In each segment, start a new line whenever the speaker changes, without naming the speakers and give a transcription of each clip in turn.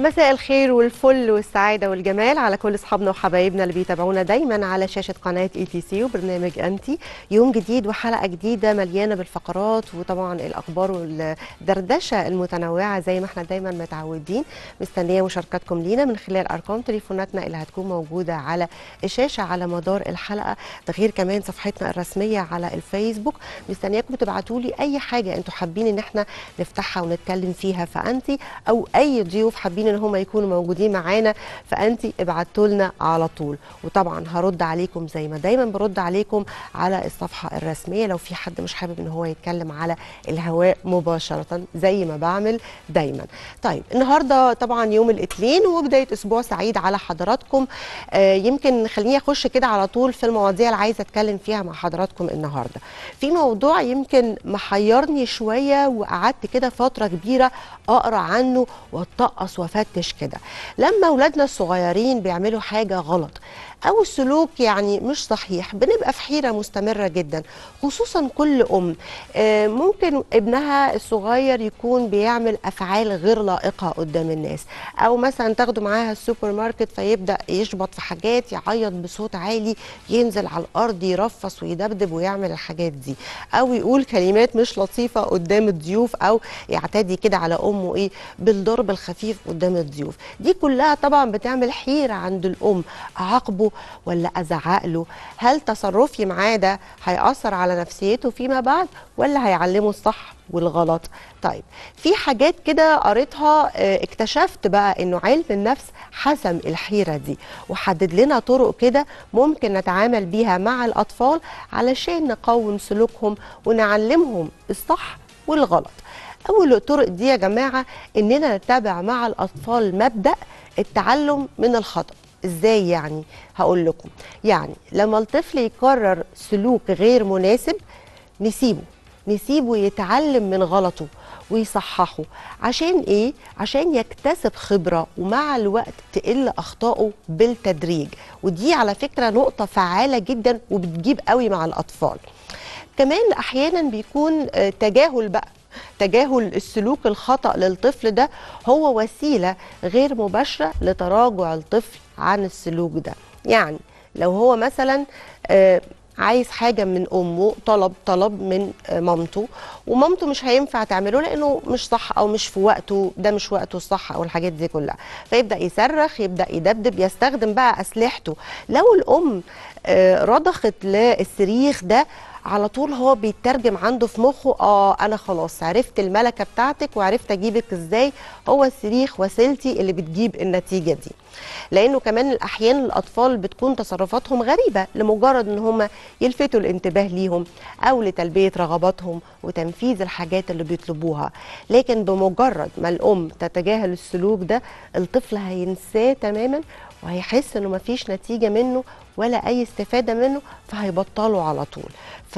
مساء الخير والفل والسعادة والجمال على كل أصحابنا وحبايبنا اللي بيتابعونا دايما على شاشة قناة اي تي سي وبرنامج أنتي يوم جديد وحلقة جديدة مليانة بالفقرات وطبعا الأخبار والدردشة المتنوعة زي ما احنا دايما متعودين مستنية مشاركاتكم لينا من خلال أرقام تليفوناتنا اللي هتكون موجودة على الشاشة على مدار الحلقة ده غير كمان صفحتنا الرسمية على الفيسبوك مستنياكم تبعتوا لي أي حاجة انتوا حابين ان احنا نفتحها ونتكلم فيها فأنتي أو أي ضيوف حابين ان هم يكونوا موجودين معانا فانت ابعتوا لنا على طول وطبعا هرد عليكم زي ما دايما برد عليكم على الصفحه الرسميه لو في حد مش حابب ان هو يتكلم على الهواء مباشره زي ما بعمل دايما طيب النهارده طبعا يوم الاثنين وبدايه اسبوع سعيد على حضراتكم آه يمكن خليني اخش كده على طول في المواضيع اللي عايزه اتكلم فيها مع حضراتكم النهارده في موضوع يمكن محيرني شويه وقعدت كده فتره كبيره اقرا عنه واتقص وافتش كده لما اولادنا الصغيرين بيعملوا حاجه غلط او السلوك يعني مش صحيح بنبقى في حيره مستمره جدا خصوصا كل ام آه، ممكن ابنها الصغير يكون بيعمل افعال غير لائقه قدام الناس او مثلا تاخده معاها السوبر ماركت فيبدا يشبط في حاجات يعيط بصوت عالي ينزل على الارض يرفص ويدبدب ويعمل الحاجات دي او يقول كلمات مش لطيفه قدام الضيوف او يعتدي كده على امه ايه بالضرب الخفيف قدام الضيوف دي كلها طبعا بتعمل حيره عند الام اعاقبه ولا ازعق له هل تصرفي معاه ده هيأثر على نفسيته فيما بعد ولا هيعلمه الصح والغلط طيب في حاجات كده قريتها آه، اكتشفت بقى انه علم النفس حسم الحيرة دي وحدد لنا طرق كده ممكن نتعامل بيها مع الأطفال علشان نقوم سلوكهم ونعلمهم الصح والغلط أول الطرق دي يا جماعة إننا نتبع مع الأطفال مبدأ التعلم من الخطأ ازاي يعني هقول لكم يعني لما الطفل يقرر سلوك غير مناسب نسيبه نسيبه يتعلم من غلطه ويصححه عشان ايه عشان يكتسب خبره ومع الوقت تقل اخطائه بالتدريج ودي على فكره نقطه فعاله جدا وبتجيب قوي مع الاطفال كمان احيانا بيكون آه، تجاهل بقى تجاهل السلوك الخطأ للطفل ده هو وسيلة غير مباشرة لتراجع الطفل عن السلوك ده يعني لو هو مثلا آه، عايز حاجة من أمه طلب طلب من آه، مامته ومامته مش هينفع تعمله لأنه مش صح أو مش في وقته ده مش وقته الصح أو الحاجات دي كلها فيبدأ يصرخ يبدأ يدبدب يستخدم بقى أسلحته لو الأم آه، رضخت للصريخ ده على طول هو بيترجم عنده في مخه اه انا خلاص عرفت الملكه بتاعتك وعرفت اجيبك ازاي هو الصريخ وسيلتي اللي بتجيب النتيجه دي لانه كمان الاحيان الاطفال بتكون تصرفاتهم غريبه لمجرد ان هم يلفتوا الانتباه ليهم او لتلبيه رغباتهم وتنفيذ الحاجات اللي بيطلبوها لكن بمجرد ما الام تتجاهل السلوك ده الطفل هينساه تماما وهيحس انه مفيش نتيجه منه ولا اي استفاده منه فهيبطله على طول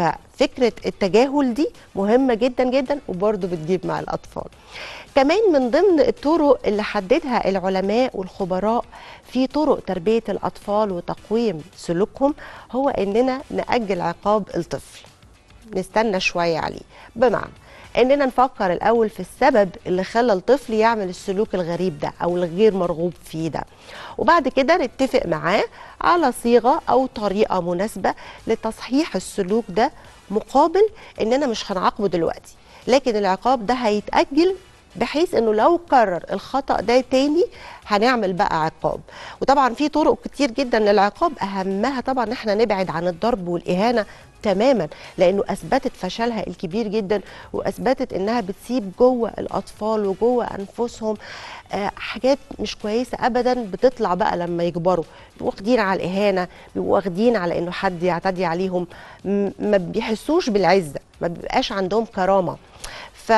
ففكره التجاهل دي مهمه جدا جدا وبرضه بتجيب مع الاطفال كمان من ضمن الطرق اللي حددها العلماء والخبراء في طرق تربيه الاطفال وتقويم سلوكهم هو اننا ناجل عقاب الطفل نستنى شويه عليه بمعنى اننا نفكر الاول في السبب اللي خلى الطفل يعمل السلوك الغريب ده او الغير مرغوب فيه ده وبعد كده نتفق معاه على صيغه او طريقه مناسبه لتصحيح السلوك ده مقابل اننا مش هنعاقبه دلوقتي لكن العقاب ده هيتاجل بحيث انه لو كرر الخطا ده تاني هنعمل بقى عقاب وطبعا في طرق كتير جدا للعقاب اهمها طبعا ان احنا نبعد عن الضرب والاهانه تماما لانه اثبتت فشلها الكبير جدا واثبتت انها بتسيب جوه الاطفال وجوه انفسهم آه، حاجات مش كويسه ابدا بتطلع بقى لما يكبروا بيبقوا واخدين على الاهانه بيبقوا واخدين على انه حد يعتدي عليهم م- ما بيحسوش بالعزه ما بيبقاش عندهم كرامه ف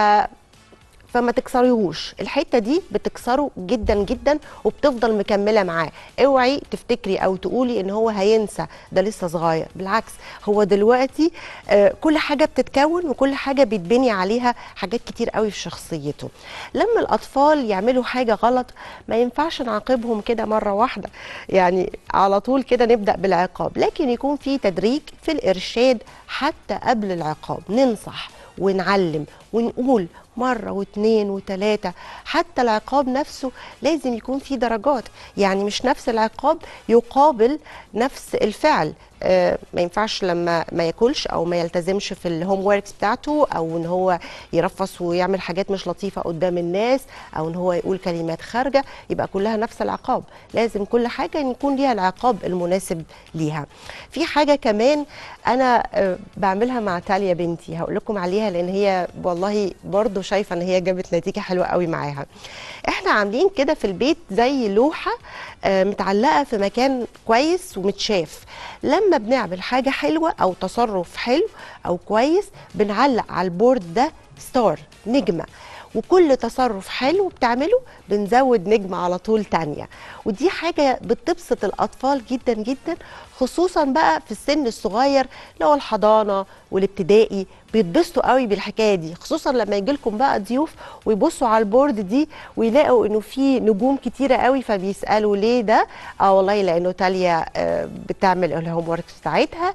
فما تكسريهوش الحته دي بتكسره جدا جدا وبتفضل مكمله معاه اوعي تفتكري او تقولي ان هو هينسى ده لسه صغير بالعكس هو دلوقتي آه، كل حاجه بتتكون وكل حاجه بيتبني عليها حاجات كتير قوي في شخصيته لما الاطفال يعملوا حاجه غلط ما ينفعش نعاقبهم كده مره واحده يعني على طول كده نبدا بالعقاب لكن يكون في تدريج في الارشاد حتى قبل العقاب ننصح ونعلم ونقول مرة واثنين وثلاثة حتى العقاب نفسه لازم يكون فيه درجات يعني مش نفس العقاب يقابل نفس الفعل آه، ما ينفعش لما ما ياكلش او ما يلتزمش في الهوم وركس بتاعته او ان هو يرفص ويعمل حاجات مش لطيفه قدام الناس او ان هو يقول كلمات خارجه يبقى كلها نفس العقاب لازم كل حاجه يكون ليها العقاب المناسب ليها في حاجه كمان انا آه، بعملها مع تاليا بنتي هقول لكم عليها لان هي والله برضو شايفه ان هي جابت نتيجه حلوه قوي معاها احنا عاملين كده في البيت زي لوحه آه، متعلقه في مكان كويس ومتشاف لما بنعمل حاجه حلوه او تصرف حلو او كويس بنعلق على البورد ده ستار نجمه وكل تصرف حلو بتعمله بنزود نجمة على طول تانية ودي حاجة بتبسط الأطفال جدا جدا خصوصا بقى في السن الصغير اللي هو الحضانة والابتدائي بيتبسطوا قوي بالحكايه دي خصوصا لما يجي لكم بقى ضيوف ويبصوا على البورد دي ويلاقوا انه في نجوم كتيره قوي فبيسالوا ليه ده اه والله لانه تاليا آه، بتعمل الهوم ورك بتاعتها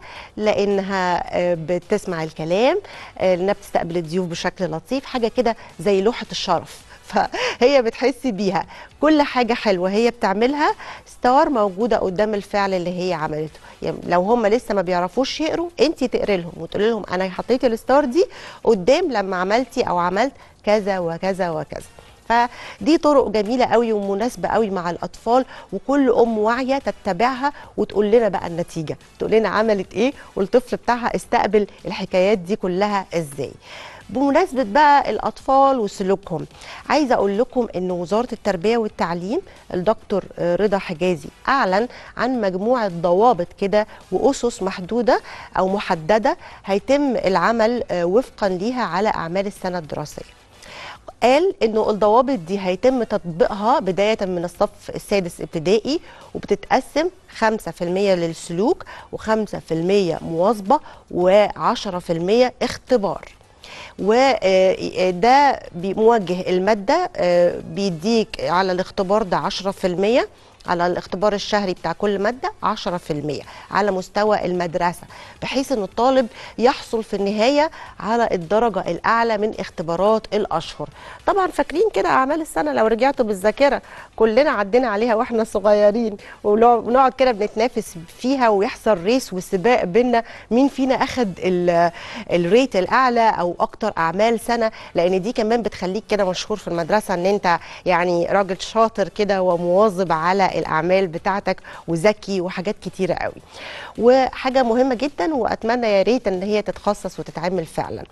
لانها آه، بتسمع الكلام آه، لانها بتستقبل الضيوف بشكل لطيف حاجه كده زي لوحه الشرف فهي بتحس بيها كل حاجة حلوة هي بتعملها ستار موجودة قدام الفعل اللي هي عملته يعني لو هم لسه ما بيعرفوش يقروا انت تقري لهم وتقولي لهم انا حطيت الستار دي قدام لما عملتي او عملت كذا وكذا وكذا فدي طرق جميله قوي ومناسبه قوي مع الاطفال وكل ام واعيه تتبعها وتقول لنا بقى النتيجه تقول لنا عملت ايه والطفل بتاعها استقبل الحكايات دي كلها ازاي بمناسبة بقى الأطفال وسلوكهم عايزة أقول لكم أن وزارة التربية والتعليم الدكتور رضا حجازي أعلن عن مجموعة ضوابط كده وأسس محدودة أو محددة هيتم العمل آه، وفقا ليها على أعمال السنة الدراسية قال انه الضوابط دي هيتم تطبيقها بدايه من الصف السادس ابتدائي وبتتقسم 5% للسلوك و5% مواظبه و10% اختبار وده موجه الماده آه، بيديك على الاختبار ده 10% على الاختبار الشهري بتاع كل ماده 10% على مستوى المدرسه بحيث ان الطالب يحصل في النهايه على الدرجه الاعلى من اختبارات الاشهر طبعا فاكرين كده اعمال السنه لو رجعتوا بالذاكره كلنا عدينا عليها واحنا صغيرين ونقعد كده بنتنافس فيها ويحصل ريس وسباق بينا مين فينا اخد الريت الاعلى او اكتر اعمال سنه لان دي كمان بتخليك كده مشهور في المدرسه ان انت يعني راجل شاطر كده ومواظب على الاعمال بتاعتك وذكي وحاجات كتيره قوي وحاجه مهمه جدا واتمنى يا ريت ان هي تتخصص وتتعمل فعلا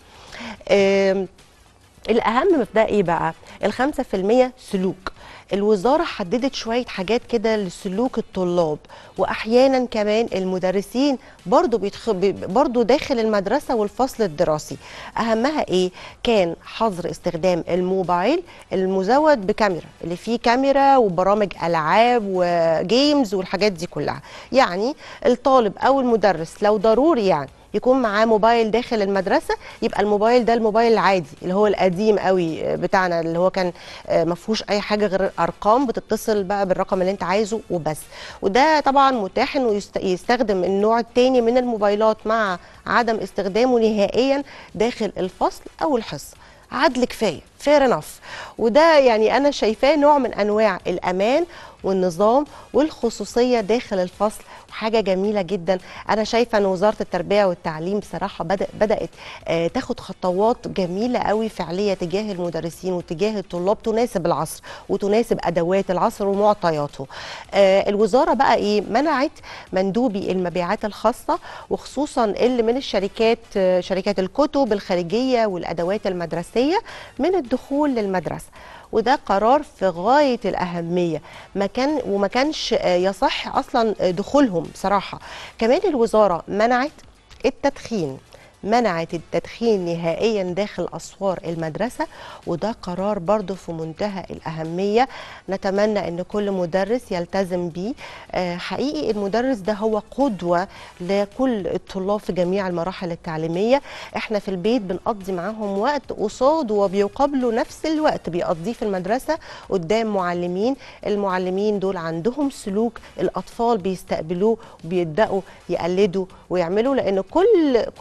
الاهم في ده ايه بقى الخمسة في المية سلوك الوزارة حددت شوية حاجات كده لسلوك الطلاب وأحيانا كمان المدرسين برضو, بيتخ... برضو داخل المدرسة والفصل الدراسي أهمها إيه؟ كان حظر استخدام الموبايل المزود بكاميرا اللي فيه كاميرا وبرامج ألعاب وجيمز والحاجات دي كلها يعني الطالب أو المدرس لو ضروري يعني يكون معاه موبايل داخل المدرسه يبقى الموبايل ده الموبايل العادي اللي هو القديم قوي بتاعنا اللي هو كان آه، ما فيهوش اي حاجه غير ارقام بتتصل بقى بالرقم اللي انت عايزه وبس وده طبعا متاح انه يستخدم النوع الثاني من الموبايلات مع عدم استخدامه نهائيا داخل الفصل او الحصه عدل كفايه فير انف وده يعني انا شايفاه نوع من انواع الامان والنظام والخصوصيه داخل الفصل وحاجه جميله جدا انا شايفه ان وزاره التربيه والتعليم بصراحه بدأ بدات آه تاخد خطوات جميله قوي فعليه تجاه المدرسين وتجاه الطلاب تناسب العصر وتناسب ادوات العصر ومعطياته آه الوزاره بقى ايه منعت مندوبي المبيعات الخاصه وخصوصا اللي من الشركات آه شركات الكتب الخارجيه والادوات المدرسيه من الدخول للمدرسه وده قرار في غايه الاهميه ما كان وما كانش آه، يصح اصلا دخولهم بصراحه كمان الوزاره منعت التدخين منعت التدخين نهائيا داخل اسوار المدرسه وده قرار برضه في منتهى الاهميه نتمنى ان كل مدرس يلتزم بيه آه، حقيقي المدرس ده هو قدوه لكل الطلاب في جميع المراحل التعليميه احنا في البيت بنقضي معاهم وقت قصاد وبيقابلوا نفس الوقت بيقضيه في المدرسه قدام معلمين المعلمين دول عندهم سلوك الاطفال بيستقبلوه وبيبداوا يقلدوا ويعملوا لان كل كل طفل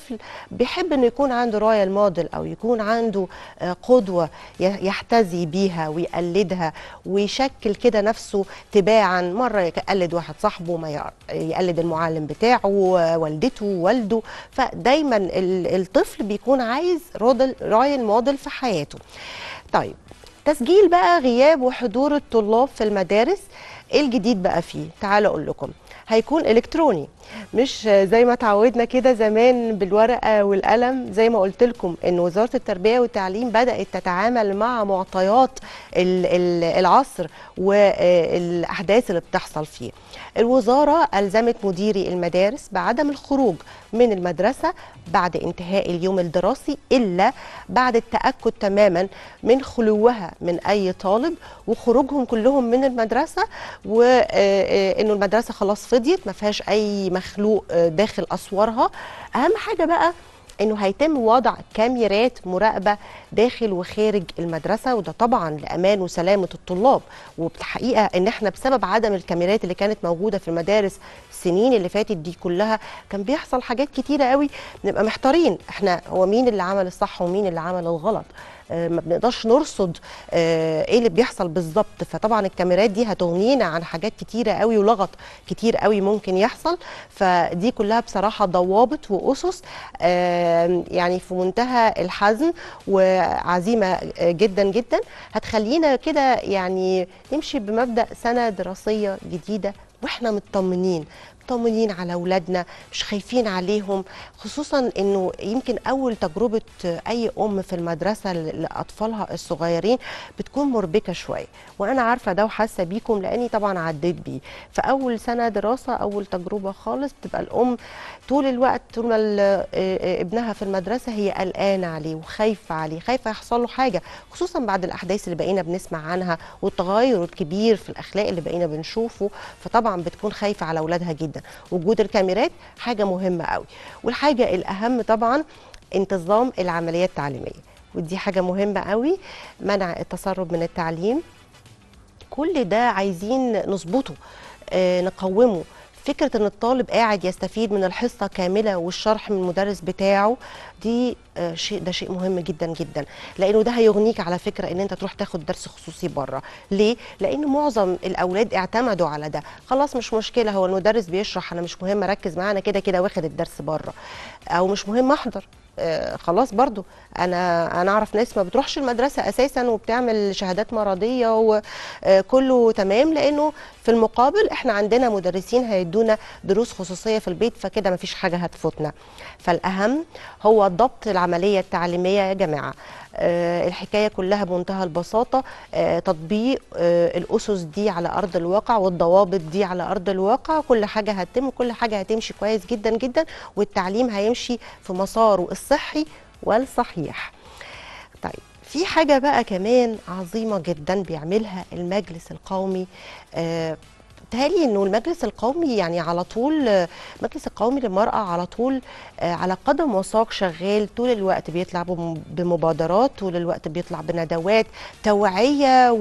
الطفل بيحب انه يكون عنده رويال موديل او يكون عنده آه، قدوه ي- يحتذي بيها ويقلدها ويشكل كده نفسه تباعا مره يقلد واحد صاحبه ما يع- يقلد المعلم بتاعه والدته والده فدايما ال- الطفل بيكون عايز رودل رويال موديل في حياته طيب تسجيل بقى غياب وحضور الطلاب في المدارس ايه الجديد بقى فيه تعالوا اقول لكم هيكون الكتروني مش زي ما تعودنا كده زمان بالورقه والقلم زي ما قلت لكم ان وزاره التربيه والتعليم بدات تتعامل مع معطيات ال- ال- العصر والاحداث اللي بتحصل فيه الوزاره الزمت مديري المدارس بعدم الخروج من المدرسه بعد انتهاء اليوم الدراسي الا بعد التاكد تماما من خلوها من اي طالب وخروجهم كلهم من المدرسه وانه المدرسه خلاص فضيت ما فيهاش اي مخلوق آه، داخل اسوارها اهم حاجه بقى انه هيتم وضع كاميرات مراقبه داخل وخارج المدرسه وده طبعا لامان وسلامه الطلاب وبالحقيقه ان احنا بسبب عدم الكاميرات اللي كانت موجوده في المدارس السنين اللي فاتت دي كلها كان بيحصل حاجات كتيره قوي بنبقى محتارين احنا هو مين اللي عمل الصح ومين اللي عمل الغلط آه، ما بنقدرش نرصد آه، ايه اللي بيحصل بالظبط فطبعا الكاميرات دي هتغنينا عن حاجات كتيره قوي ولغط كتير قوي ممكن يحصل فدي كلها بصراحه ضوابط واسس آه، يعني في منتهى الحزم وعزيمه آه، جدا جدا هتخلينا كده يعني نمشي بمبدا سنه دراسيه جديده واحنا مطمنين مطمنين على اولادنا مش خايفين عليهم خصوصا انه يمكن اول تجربه اي ام في المدرسه ل- لاطفالها الصغيرين بتكون مربكه شويه وانا عارفه ده وحاسه بيكم لاني طبعا عديت بيه في اول سنه دراسه اول تجربه خالص بتبقى الام طول الوقت طول ما ال- آه، آه، ابنها في المدرسه هي قلقانه عليه وخايفه عليه خايفه يحصل له حاجه خصوصا بعد الاحداث اللي بقينا بنسمع عنها والتغير الكبير في الاخلاق اللي بقينا بنشوفه فطبعا بتكون خايفه على اولادها جدا وجود الكاميرات حاجه مهمه قوي والحاجه الاهم طبعا انتظام العمليه التعليميه ودي حاجه مهمه قوي منع التسرب من التعليم كل ده عايزين نظبطه آه نقومه فكرة ان الطالب قاعد يستفيد من الحصة كاملة والشرح من المدرس بتاعه دي آه شيء ده شيء مهم جدا جدا لانه ده هيغنيك على فكرة ان انت تروح تاخد درس خصوصي بره ليه؟ لان معظم الاولاد اعتمدوا على ده خلاص مش مشكلة هو المدرس بيشرح انا مش مهم اركز معاه انا كده كده واخد الدرس بره او مش مهم احضر آه، خلاص برضو انا انا اعرف ناس ما بتروحش المدرسه اساسا وبتعمل شهادات مرضيه وكله تمام لانه في المقابل احنا عندنا مدرسين هيدونا دروس خصوصيه في البيت فكده ما فيش حاجه هتفوتنا فالاهم هو ضبط العمليه التعليميه يا جماعه آه، الحكايه كلها بمنتهى البساطه آه، تطبيق آه، الاسس دي على ارض الواقع والضوابط دي على ارض الواقع كل حاجه هتتم وكل حاجه هتمشي كويس جدا جدا والتعليم هيمشي في مساره الصحي والصحيح طيب في حاجة بقى كمان عظيمة جدا بيعملها المجلس القومي آه تهيألي انه المجلس القومي يعني على طول آه، المجلس القومي للمرأة على طول آه، على قدم وساق شغال طول الوقت بيطلع بم- بمبادرات طول الوقت بيطلع بندوات توعية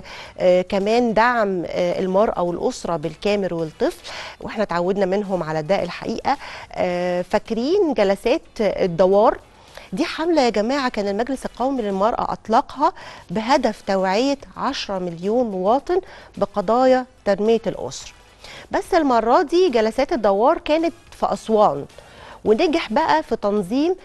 وكمان دعم آه، المرأة والأسرة بالكامل والطفل واحنا تعودنا منهم على ده الحقيقة آه، فاكرين جلسات الدوار دي حملة يا جماعة كان المجلس القومي للمرأة أطلقها بهدف توعية 10 مليون مواطن بقضايا تنمية الأسرة بس المرة دي جلسات الدوار كانت في أسوان ونجح بقى في تنظيم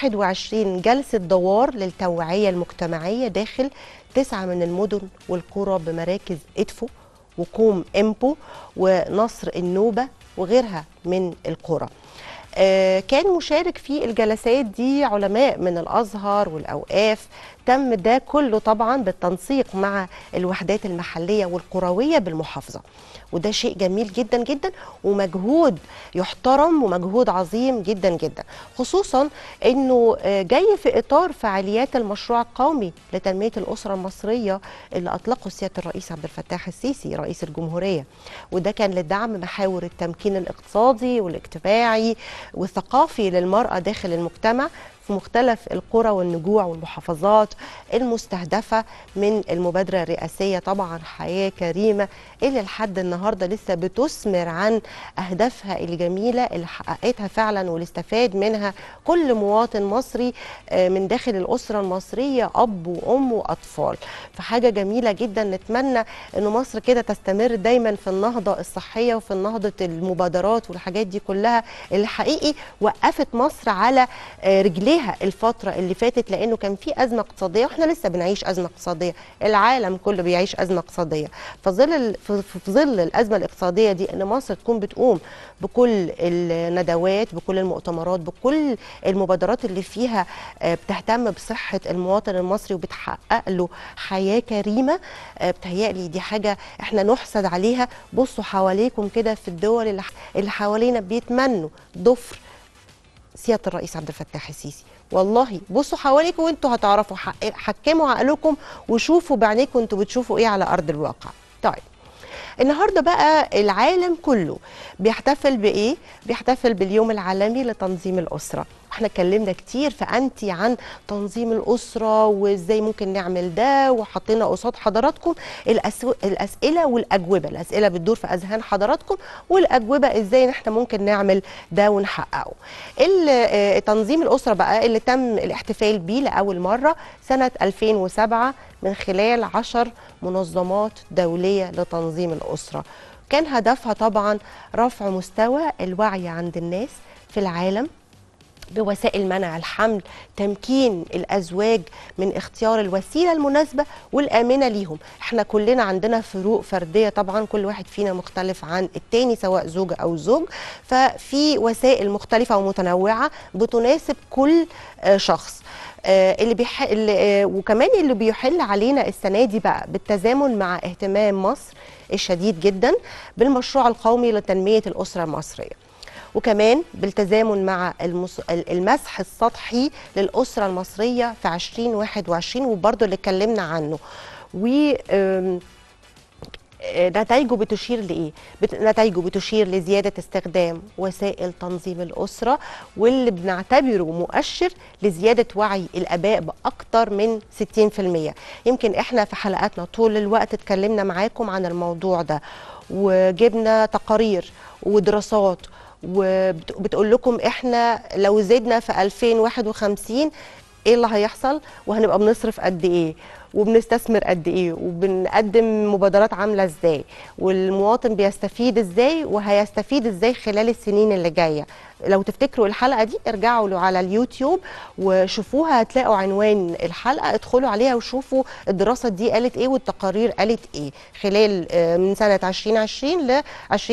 21 جلسة دوار للتوعية المجتمعية داخل تسعة من المدن والقرى بمراكز إدفو وكوم إمبو ونصر النوبة وغيرها من القرى آه، كان مشارك في الجلسات دي علماء من الازهر والاوقاف تم ده كله طبعا بالتنسيق مع الوحدات المحليه والقرويه بالمحافظه وده شيء جميل جدا جدا ومجهود يحترم ومجهود عظيم جدا جدا خصوصا انه آه، جاي في اطار فعاليات المشروع القومي لتنميه الاسره المصريه اللي اطلقه سياده الرئيس عبد الفتاح السيسي رئيس الجمهوريه وده كان لدعم محاور التمكين الاقتصادي والاجتماعي والثقافي للمراه داخل المجتمع في مختلف القرى والنجوع والمحافظات المستهدفه من المبادره الرئاسيه طبعا حياه كريمه اللي لحد النهارده لسه بتثمر عن اهدافها الجميله اللي حققتها فعلا واللي استفاد منها كل مواطن مصري آه، من داخل الاسره المصريه اب وام واطفال فحاجه جميله جدا نتمنى ان مصر كده تستمر دايما في النهضه الصحيه وفي نهضه المبادرات والحاجات دي كلها اللي حقيقي وقفت مصر على آه، رجليها الفتره اللي فاتت لانه كان في ازمه اقتصاديه واحنا لسه بنعيش ازمه اقتصاديه العالم كله بيعيش ازمه اقتصاديه فظل ال- في في ظل الازمه الاقتصاديه دي ان مصر تكون بتقوم بكل الندوات بكل المؤتمرات بكل المبادرات اللي فيها آه، بتهتم بصحه المواطن المصري وبتحقق له حياه كريمه آه، بتهيألي دي حاجه احنا نحسد عليها بصوا حواليكم كده في الدول اللي ح- اللي حوالينا بيتمنوا ضفر سياده الرئيس عبد الفتاح السيسي والله بصوا حواليكم وانتوا هتعرفوا حق- حكموا عقلكم وشوفوا بعينيكم انتوا بتشوفوا ايه على ارض الواقع طيب النهارده بقى العالم كله بيحتفل بايه بيحتفل باليوم العالمي لتنظيم الاسره احنا اتكلمنا كتير في انتي عن تنظيم الاسره وازاي ممكن نعمل ده وحطينا قصاد حضراتكم الأسو... الاسئله والاجوبه الاسئله بتدور في اذهان حضراتكم والاجوبه ازاي احنا ممكن نعمل ده ونحققه ال- آه، تنظيم الاسره بقى اللي تم الاحتفال بيه لاول مره سنه 2007 من خلال عشر منظمات دوليه لتنظيم الاسره كان هدفها طبعا رفع مستوى الوعي عند الناس في العالم بوسائل منع الحمل تمكين الازواج من اختيار الوسيله المناسبه والامنه ليهم احنا كلنا عندنا فروق فرديه طبعا كل واحد فينا مختلف عن التاني سواء زوجه او زوج ففي وسائل مختلفه ومتنوعه بتناسب كل آه، شخص آه، اللي بيح... اللي آه، وكمان اللي بيحل علينا السنه دي بقى بالتزامن مع اهتمام مصر الشديد جدا بالمشروع القومي لتنميه الاسره المصريه وكمان بالتزامن مع المس... المسح السطحي للأسرة المصرية في 2021 وبرضه اللي اتكلمنا عنه و آم، آه، نتائجه بتشير لايه؟ بت... نتائجه بتشير لزياده استخدام وسائل تنظيم الاسره واللي بنعتبره مؤشر لزياده وعي الاباء باكثر من 60%. يمكن احنا في حلقاتنا طول الوقت اتكلمنا معاكم عن الموضوع ده وجبنا تقارير ودراسات وبتقول لكم احنا لو زدنا في 2051 ايه اللي هيحصل وهنبقى بنصرف قد ايه وبنستثمر قد ايه وبنقدم مبادرات عامله ازاي والمواطن بيستفيد ازاي وهيستفيد ازاي خلال السنين اللي جايه لو تفتكروا الحلقه دي ارجعوا له على اليوتيوب وشوفوها هتلاقوا عنوان الحلقه ادخلوا عليها وشوفوا الدراسه دي قالت ايه والتقارير قالت ايه خلال آه، من سنه 2020 ل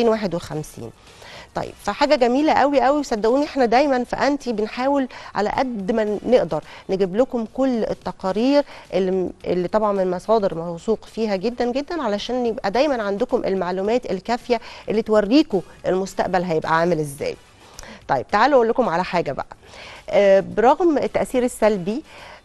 2051 طيب فحاجه جميله قوي قوي وصدقوني احنا دايما في انتي بنحاول على قد ما نقدر نجيب لكم كل التقارير اللي, اللي طبعا من مصادر موثوق فيها جدا جدا علشان يبقى دايما عندكم المعلومات الكافيه اللي توريكم المستقبل هيبقى عامل ازاي طيب تعالوا اقول لكم على حاجه بقى آه، برغم التاثير السلبي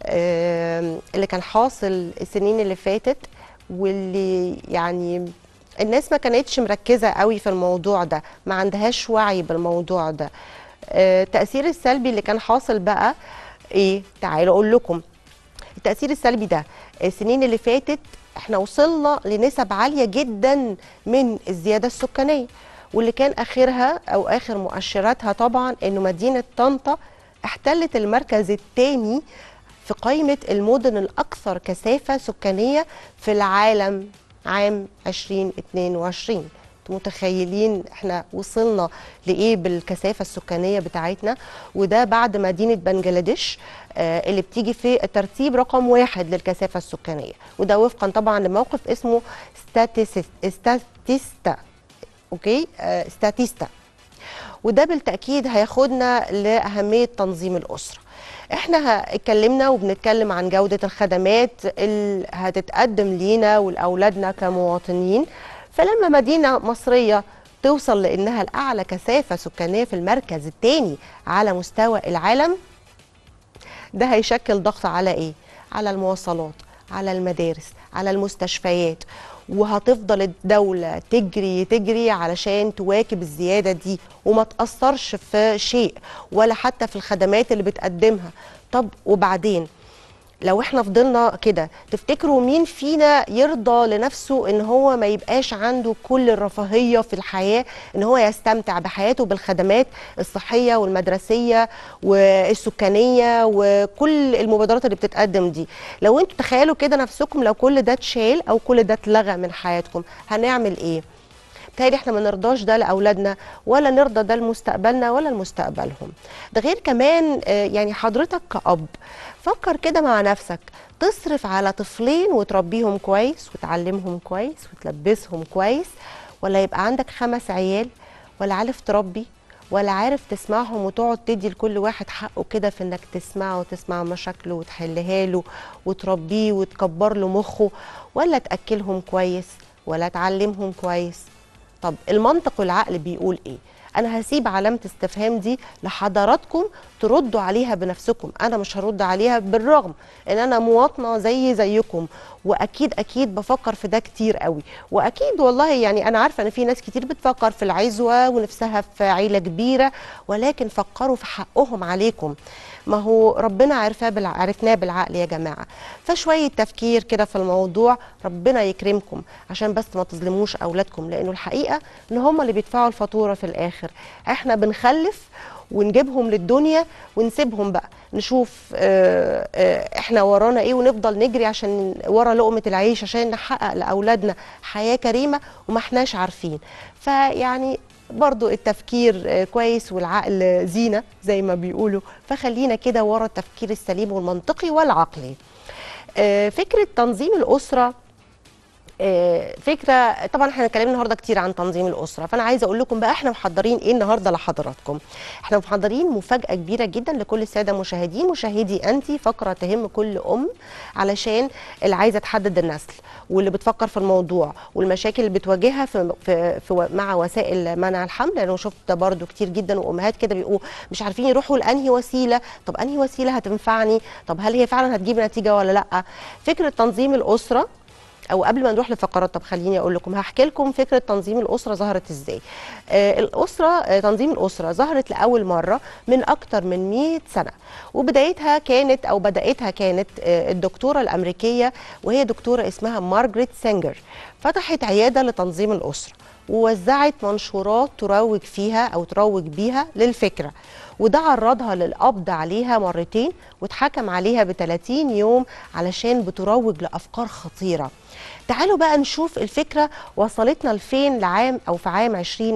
آه، اللي كان حاصل السنين اللي فاتت واللي يعني الناس ما كانتش مركزه قوي في الموضوع ده ما عندهاش وعي بالموضوع ده آه، التاثير السلبي اللي كان حاصل بقى ايه تعالوا اقول لكم التاثير السلبي ده السنين اللي فاتت احنا وصلنا لنسب عاليه جدا من الزياده السكانيه واللي كان اخرها او اخر مؤشراتها طبعا انه مدينه طنطا احتلت المركز الثاني في قائمه المدن الاكثر كثافه سكانيه في العالم عام 2022 انتوا متخيلين احنا وصلنا لايه بالكثافه السكانيه بتاعتنا وده بعد مدينه بنجلاديش آه اللي بتيجي في الترتيب رقم واحد للكثافه السكانيه وده وفقا طبعا لموقف اسمه ستاتيس- ستاتيستا اوكي آه ستاتيستا وده بالتاكيد هياخدنا لاهميه تنظيم الاسره احنا ه- اتكلمنا وبنتكلم عن جوده الخدمات اللي هتتقدم لينا ولاولادنا كمواطنين فلما مدينه مصريه توصل لانها الاعلى كثافه سكانيه في المركز الثاني على مستوى العالم ده هيشكل ضغط على ايه على المواصلات على المدارس على المستشفيات وهتفضل الدولة تجري تجري علشان تواكب الزيادة دي وما تأثرش في شيء ولا حتى في الخدمات اللي بتقدمها طب وبعدين لو احنا فضلنا كده تفتكروا مين فينا يرضى لنفسه ان هو ما يبقاش عنده كل الرفاهيه في الحياه ان هو يستمتع بحياته بالخدمات الصحيه والمدرسيه والسكانيه وكل المبادرات اللي بتتقدم دي لو انتوا تخيلوا كده نفسكم لو كل ده اتشال او كل ده اتلغى من حياتكم هنعمل ايه بالتالي احنا ما نرضاش ده لاولادنا ولا نرضى ده لمستقبلنا ولا لمستقبلهم ده غير كمان آه، يعني حضرتك كأب فكر كده مع نفسك تصرف على طفلين وتربيهم كويس وتعلمهم كويس وتلبسهم كويس ولا يبقى عندك خمس عيال ولا عارف تربي ولا عارف تسمعهم وتقعد تدي لكل واحد حقه كده في انك تسمعه وتسمع مشاكله وتحلها له وتربيه وتكبر له مخه ولا تاكلهم كويس ولا تعلمهم كويس طب المنطق والعقل بيقول ايه انا هسيب علامه استفهام دي لحضراتكم تردوا عليها بنفسكم انا مش هرد عليها بالرغم ان انا مواطنه زي زيكم واكيد اكيد بفكر في ده كتير قوي واكيد والله يعني انا عارفه ان في ناس كتير بتفكر في العزوه ونفسها في عيله كبيره ولكن فكروا في حقهم عليكم ما هو ربنا عرفاه بالع... عرفناه بالعقل يا جماعه فشويه تفكير كده في الموضوع ربنا يكرمكم عشان بس ما تظلموش اولادكم لانه الحقيقه ان هم اللي بيدفعوا الفاتوره في الاخر احنا بنخلف ونجيبهم للدنيا ونسيبهم بقى نشوف آه، آه، احنا ورانا ايه ونفضل نجري عشان ورا لقمه العيش عشان نحقق لاولادنا حياه كريمه وما احناش عارفين فيعني برضو التفكير آه، كويس والعقل زينه زي ما بيقولوا فخلينا كده ورا التفكير السليم والمنطقي والعقلي آه، فكره تنظيم الاسره آه، فكره طبعا احنا اتكلمنا النهارده كتير عن تنظيم الاسره فانا عايزه اقول لكم بقى احنا محضرين ايه النهارده لحضراتكم احنا محضرين مفاجاه كبيره جدا لكل الساده المشاهدين مشاهدي انت فقره تهم كل ام علشان اللي عايزه تحدد النسل واللي بتفكر في الموضوع والمشاكل اللي بتواجهها في, في, في مع وسائل منع الحمل لانه شفت ده برده كتير جدا وامهات كده بيبقوا مش عارفين يروحوا لانهي وسيله طب انهي وسيله هتنفعني طب هل هي فعلا هتجيب نتيجه ولا لا فكره تنظيم الاسره او قبل ما نروح للفقرات طب خليني اقول لكم هحكي لكم فكره تنظيم الاسره ظهرت ازاي آه الاسره آه تنظيم الاسره ظهرت لاول مره من اكتر من 100 سنه وبدايتها كانت او بدايتها كانت آه الدكتوره الامريكيه وهي دكتوره اسمها مارجريت سينجر فتحت عياده لتنظيم الاسره ووزعت منشورات تروج فيها او تروج بيها للفكره وده عرضها للقبض عليها مرتين واتحكم عليها ب 30 يوم علشان بتروج لافكار خطيره تعالوا بقى نشوف الفكره وصلتنا لفين لعام او في عام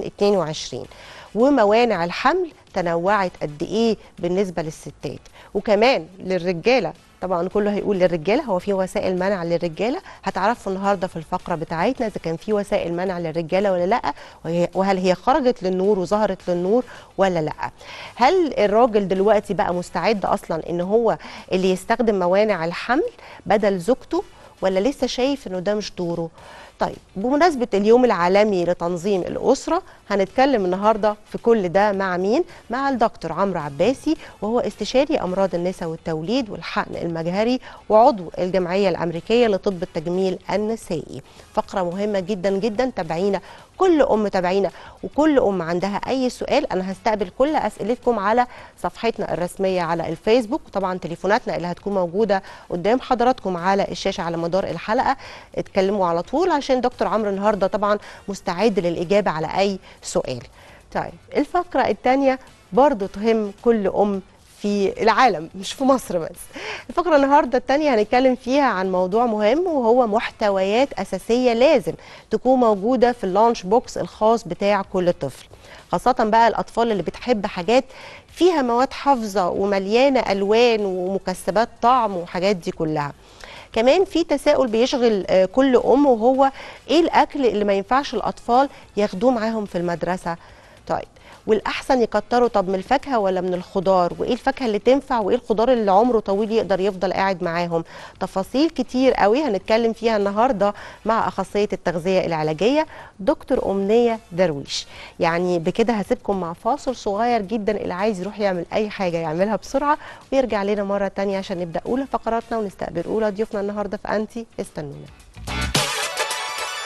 2022 وموانع الحمل تنوعت قد ايه بالنسبه للستات وكمان للرجاله طبعا كله هيقول للرجاله هو في وسائل منع للرجاله هتعرفوا النهارده في الفقره بتاعتنا اذا كان في وسائل منع للرجاله ولا لا وهي- وهل هي خرجت للنور وظهرت للنور ولا لا هل الراجل دلوقتي بقى مستعد اصلا ان هو اللي يستخدم موانع الحمل بدل زوجته ولا لسه شايف انه ده مش دوره طيب بمناسبة اليوم العالمي لتنظيم الأسرة هنتكلم النهاردة في كل ده مع مين؟ مع الدكتور عمرو عباسي وهو استشاري أمراض النساء والتوليد والحقن المجهري وعضو الجمعية الأمريكية لطب التجميل النسائي فقرة مهمة جدا جدا تابعينا كل أم تابعينا وكل أم عندها أي سؤال أنا هستقبل كل أسئلتكم على صفحتنا الرسمية على الفيسبوك وطبعا تليفوناتنا اللي هتكون موجودة قدام حضراتكم على الشاشة على مدار الحلقة اتكلموا على طول عشان دكتور عمرو النهاردة طبعا مستعد للإجابة على أي سؤال طيب الفقرة الثانية برضو تهم كل أم في العالم مش في مصر بس الفقرة النهاردة التانية هنتكلم فيها عن موضوع مهم وهو محتويات أساسية لازم تكون موجودة في اللانش بوكس الخاص بتاع كل طفل خاصة بقى الأطفال اللي بتحب حاجات فيها مواد حافظة ومليانة ألوان ومكسبات طعم وحاجات دي كلها كمان في تساؤل بيشغل آه، كل ام وهو ايه الاكل اللي ما ينفعش الاطفال ياخدوه معاهم في المدرسه طيب والاحسن يكتروا طب من الفاكهه ولا من الخضار وايه الفاكهه اللي تنفع وايه الخضار اللي عمره طويل يقدر يفضل قاعد معاهم تفاصيل كتير قوي هنتكلم فيها النهارده مع اخصائيه التغذيه العلاجيه دكتور امنيه درويش يعني بكده هسيبكم مع فاصل صغير جدا اللي عايز يروح يعمل اي حاجه يعملها بسرعه ويرجع لنا مره تانية عشان نبدا اولى فقراتنا ونستقبل اولى ضيوفنا النهارده في انتي استنونا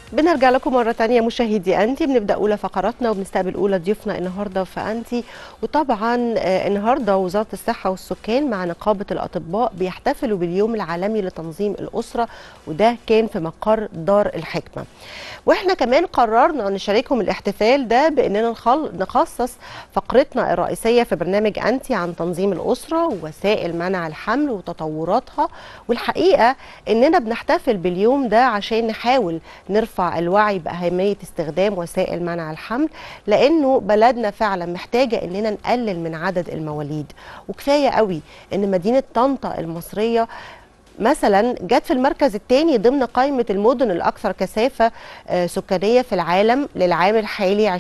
بنرجع لكم مرة تانية مشاهدي أنتي بنبدأ أولى فقراتنا وبنستقبل أولى ضيوفنا النهاردة في أنتي وطبعا آه، النهاردة وزارة الصحة والسكان مع نقابة الأطباء بيحتفلوا باليوم العالمي لتنظيم الأسرة وده كان في مقر دار الحكمة واحنا كمان قررنا نشاركهم الاحتفال ده باننا نخل... نخصص فقرتنا الرئيسيه في برنامج انتي عن تنظيم الاسره ووسائل منع الحمل وتطوراتها والحقيقه اننا بنحتفل باليوم ده عشان نحاول نرفع الوعي باهميه استخدام وسائل منع الحمل لانه بلدنا فعلا محتاجه اننا نقلل من عدد المواليد وكفايه قوي ان مدينه طنطا المصريه مثلا جت في المركز الثاني ضمن قائمة المدن الأكثر كثافة آه، سكانية في العالم للعام الحالي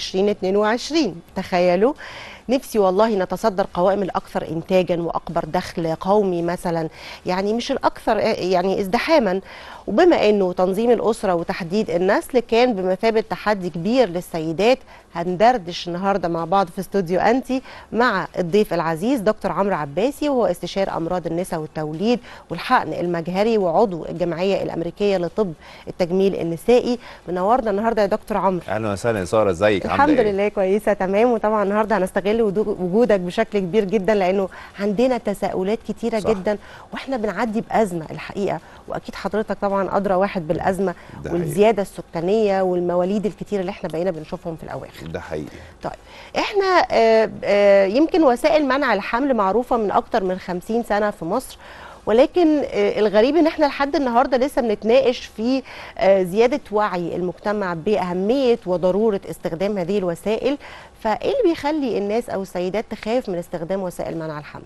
2022 تخيلوا نفسي والله نتصدر قوائم الأكثر إنتاجا وأكبر دخل قومي مثلا يعني مش الأكثر آه، يعني ازدحاما وبما أنه تنظيم الأسرة وتحديد النسل كان بمثابة تحدي كبير للسيدات هندردش النهارده مع بعض في استوديو انتي مع الضيف العزيز دكتور عمرو عباسي وهو استشاري امراض النساء والتوليد والحقن المجهري وعضو الجمعيه الامريكيه لطب التجميل النسائي منورنا النهارده يا دكتور عمرو
اهلا وسهلا يا ساره ازيك عامله
الحمد
إيه؟
لله كويسه تمام وطبعا النهارده هنستغل ودو- وجودك بشكل كبير جدا لانه عندنا تساؤلات كتيره
صح.
جدا واحنا بنعدي بازمه الحقيقه واكيد حضرتك طبعا ادرى واحد بالازمه
ده
والزياده السكانيه والمواليد الكتيره اللي احنا بقينا بنشوفهم في الاواخر
ده حقيقي
طيب احنا آه، آه، يمكن وسائل منع الحمل معروفه من اكتر من 50 سنه في مصر ولكن آه، الغريب ان احنا لحد النهارده لسه بنتناقش في آه، زياده وعي المجتمع باهميه وضروره استخدام هذه الوسائل فايه اللي بيخلي الناس او السيدات تخاف من استخدام وسائل منع الحمل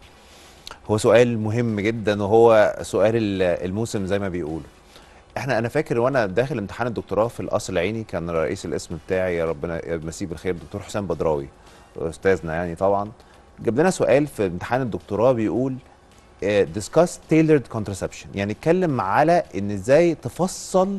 هو سؤال مهم جدا وهو سؤال ال- الموسم زي ما بيقولوا احنا انا فاكر وانا داخل امتحان الدكتوراه في القصر العيني كان رئيس القسم بتاعي يا ربنا يمسيه بالخير دكتور حسام بدراوي استاذنا يعني طبعا جاب لنا سؤال في امتحان الدكتوراه بيقول آه، discuss tailored contraception يعني اتكلم على ان ازاي تفصل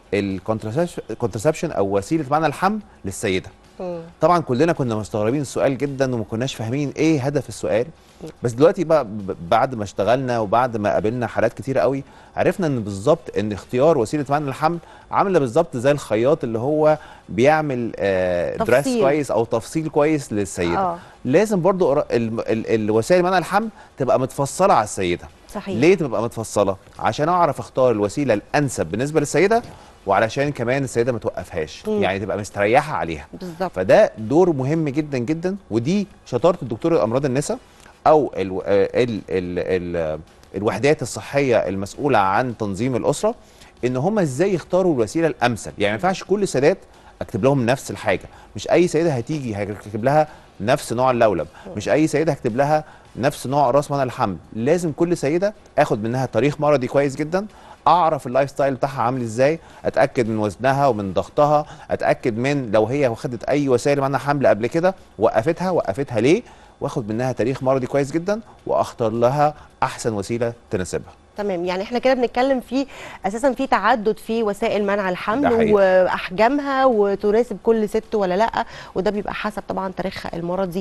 الكونترسبشن او وسيله منع الحمل للسيده طبعا كلنا كنا مستغربين السؤال جدا وما كناش فاهمين ايه هدف السؤال بس دلوقتي بقى ب- بعد ما اشتغلنا وبعد ما قابلنا حالات كتيره قوي عرفنا ان بالظبط ان اختيار وسيله منع الحمل عامله بالظبط زي الخياط اللي هو بيعمل آه دريس
تفصيل.
كويس او تفصيل كويس للسيده
آه.
لازم برضو قرا- ال- ال- الوسائل منع الحمل تبقى متفصله على السيده
صحيح
ليه تبقى متفصله عشان اعرف اختار الوسيله الانسب بالنسبه للسيده وعلشان كمان السيده ما توقفهاش
مم.
يعني تبقى مستريحه عليها
بالظبط
فده دور مهم جدا جدا ودي شطاره الدكتور امراض النساء او ال ال ال ال الوحدات الصحيه المسؤوله عن تنظيم الاسره ان هم ازاي يختاروا الوسيله الامثل يعني ما ينفعش كل السيدات اكتب لهم نفس الحاجه مش اي سيده هتيجي هكتب لها نفس نوع اللولب مش اي سيده هكتب لها نفس نوع راس منع الحمل لازم كل سيده اخد منها تاريخ مرضي كويس جدا اعرف اللايف ستايل بتاعها عامل ازاي اتاكد من وزنها ومن ضغطها اتاكد من لو هي خدت اي وسائل منع حمل قبل كده وقفتها وقفتها ليه واخد منها تاريخ مرضي كويس جدا واختار لها احسن وسيله تناسبها
تمام يعني احنا كده بنتكلم في اساسا في تعدد في وسائل منع
ده
الحمل
حقيقي.
واحجامها وتناسب كل ست ولا لا وده بيبقى حسب طبعا تاريخها المرضي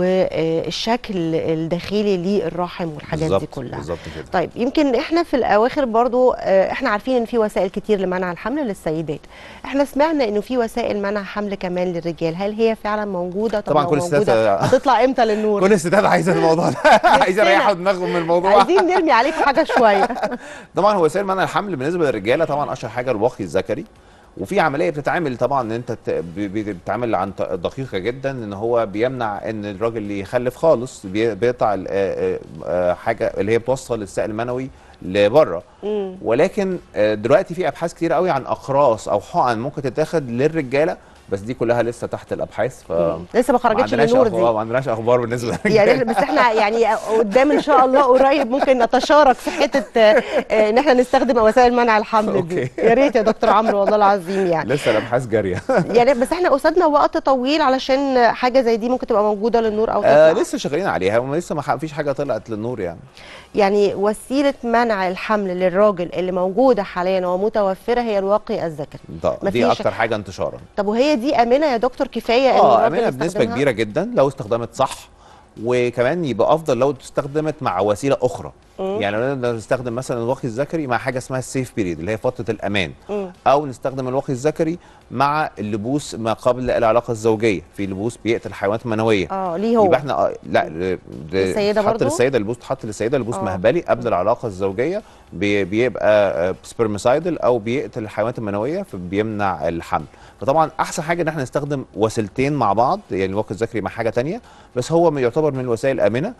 والشكل الداخلي للرحم والحاجات دي
بالظبط
كلها
بالظبط كده
طيب يمكن احنا في الاواخر برضو آه، احنا عارفين ان في وسائل كتير لمنع الحمل للسيدات احنا سمعنا انه في وسائل منع حمل كمان للرجال هل هي فعلا موجوده طب
طبعاً
لو
كل الستات-
موجوده هتطلع امتى للنور
كل الستات عايزه الموضوع ده عايزه يريحوا دماغهم من الموضوع
عايزين نرمي عليكم حاجه شويه
طبعا هو وسائل منع الحمل بالنسبه للرجاله طبعا اشهر حاجه الوقي الذكري وفي عمليه بتتعمل طبعا ان انت ت- ب- ب- بتتعمل عن ط- دقيقه جدا ان هو بيمنع ان الراجل اللي يخلف خالص بي- بيقطع ال- آه، آه، حاجه اللي هي بتوصل السائل المنوي لبره
مم.
ولكن آه، دلوقتي في ابحاث كتير قوي عن اقراص او حقن ممكن تتاخد للرجاله بس دي كلها لسه تحت الابحاث ف
لسه ما خرجتش
عندناش
للنور
أخبار-
دي
ما عندناش اخبار بالنسبه للرجاله
يعني بس احنا يعني قدام ان شاء الله قريب ممكن نتشارك في حته آه، آه، ان احنا نستخدم وسائل منع الحمل دي
أوكي.
يا ريت يا دكتور عمرو والله العظيم يعني
لسه الابحاث جاريه
يعني بس احنا قصادنا وقت طويل علشان حاجه زي دي ممكن تبقى موجوده للنور او
آه
تطلع
لسه شغالين عليها ولسه ما ح- فيش حاجه طلعت للنور يعني
يعني وسيله منع الحمل للراجل اللي موجوده حاليا ومتوفره هي الواقي الذكري
ده دي
مفيش-
اكتر حاجه انتشارا
طب وهي دي امنه يا دكتور كفايه ان
اه
الراجل
امنه بنسبه
يستخدمها؟
كبيره جدا لو استخدمت صح وكمان يبقى افضل لو استخدمت مع وسيله اخرى
مم.
يعني لو نقدر نستخدم مثلا الوقي الذكري مع حاجه اسمها السيف بيريد اللي هي فتره الامان
مم.
او نستخدم الوقي الذكري مع اللبوس ما قبل العلاقه الزوجيه في لبوس بيقتل الحيوانات المنويه
اه ليه هو
يبقى احنا آه، لا ل-
للسيدة
تحط
برضو؟
للسيده اللبوس تحط للسيده لبوس
آه.
مهبلي قبل العلاقه الزوجيه بي- بيبقى سبرمسايدل او بيقتل الحيوانات المنويه فبيمنع الحمل فطبعا احسن حاجه ان احنا نستخدم وسيلتين مع بعض يعني الوقت الذكري مع حاجه تانية بس هو يعتبر من الوسائل الامنه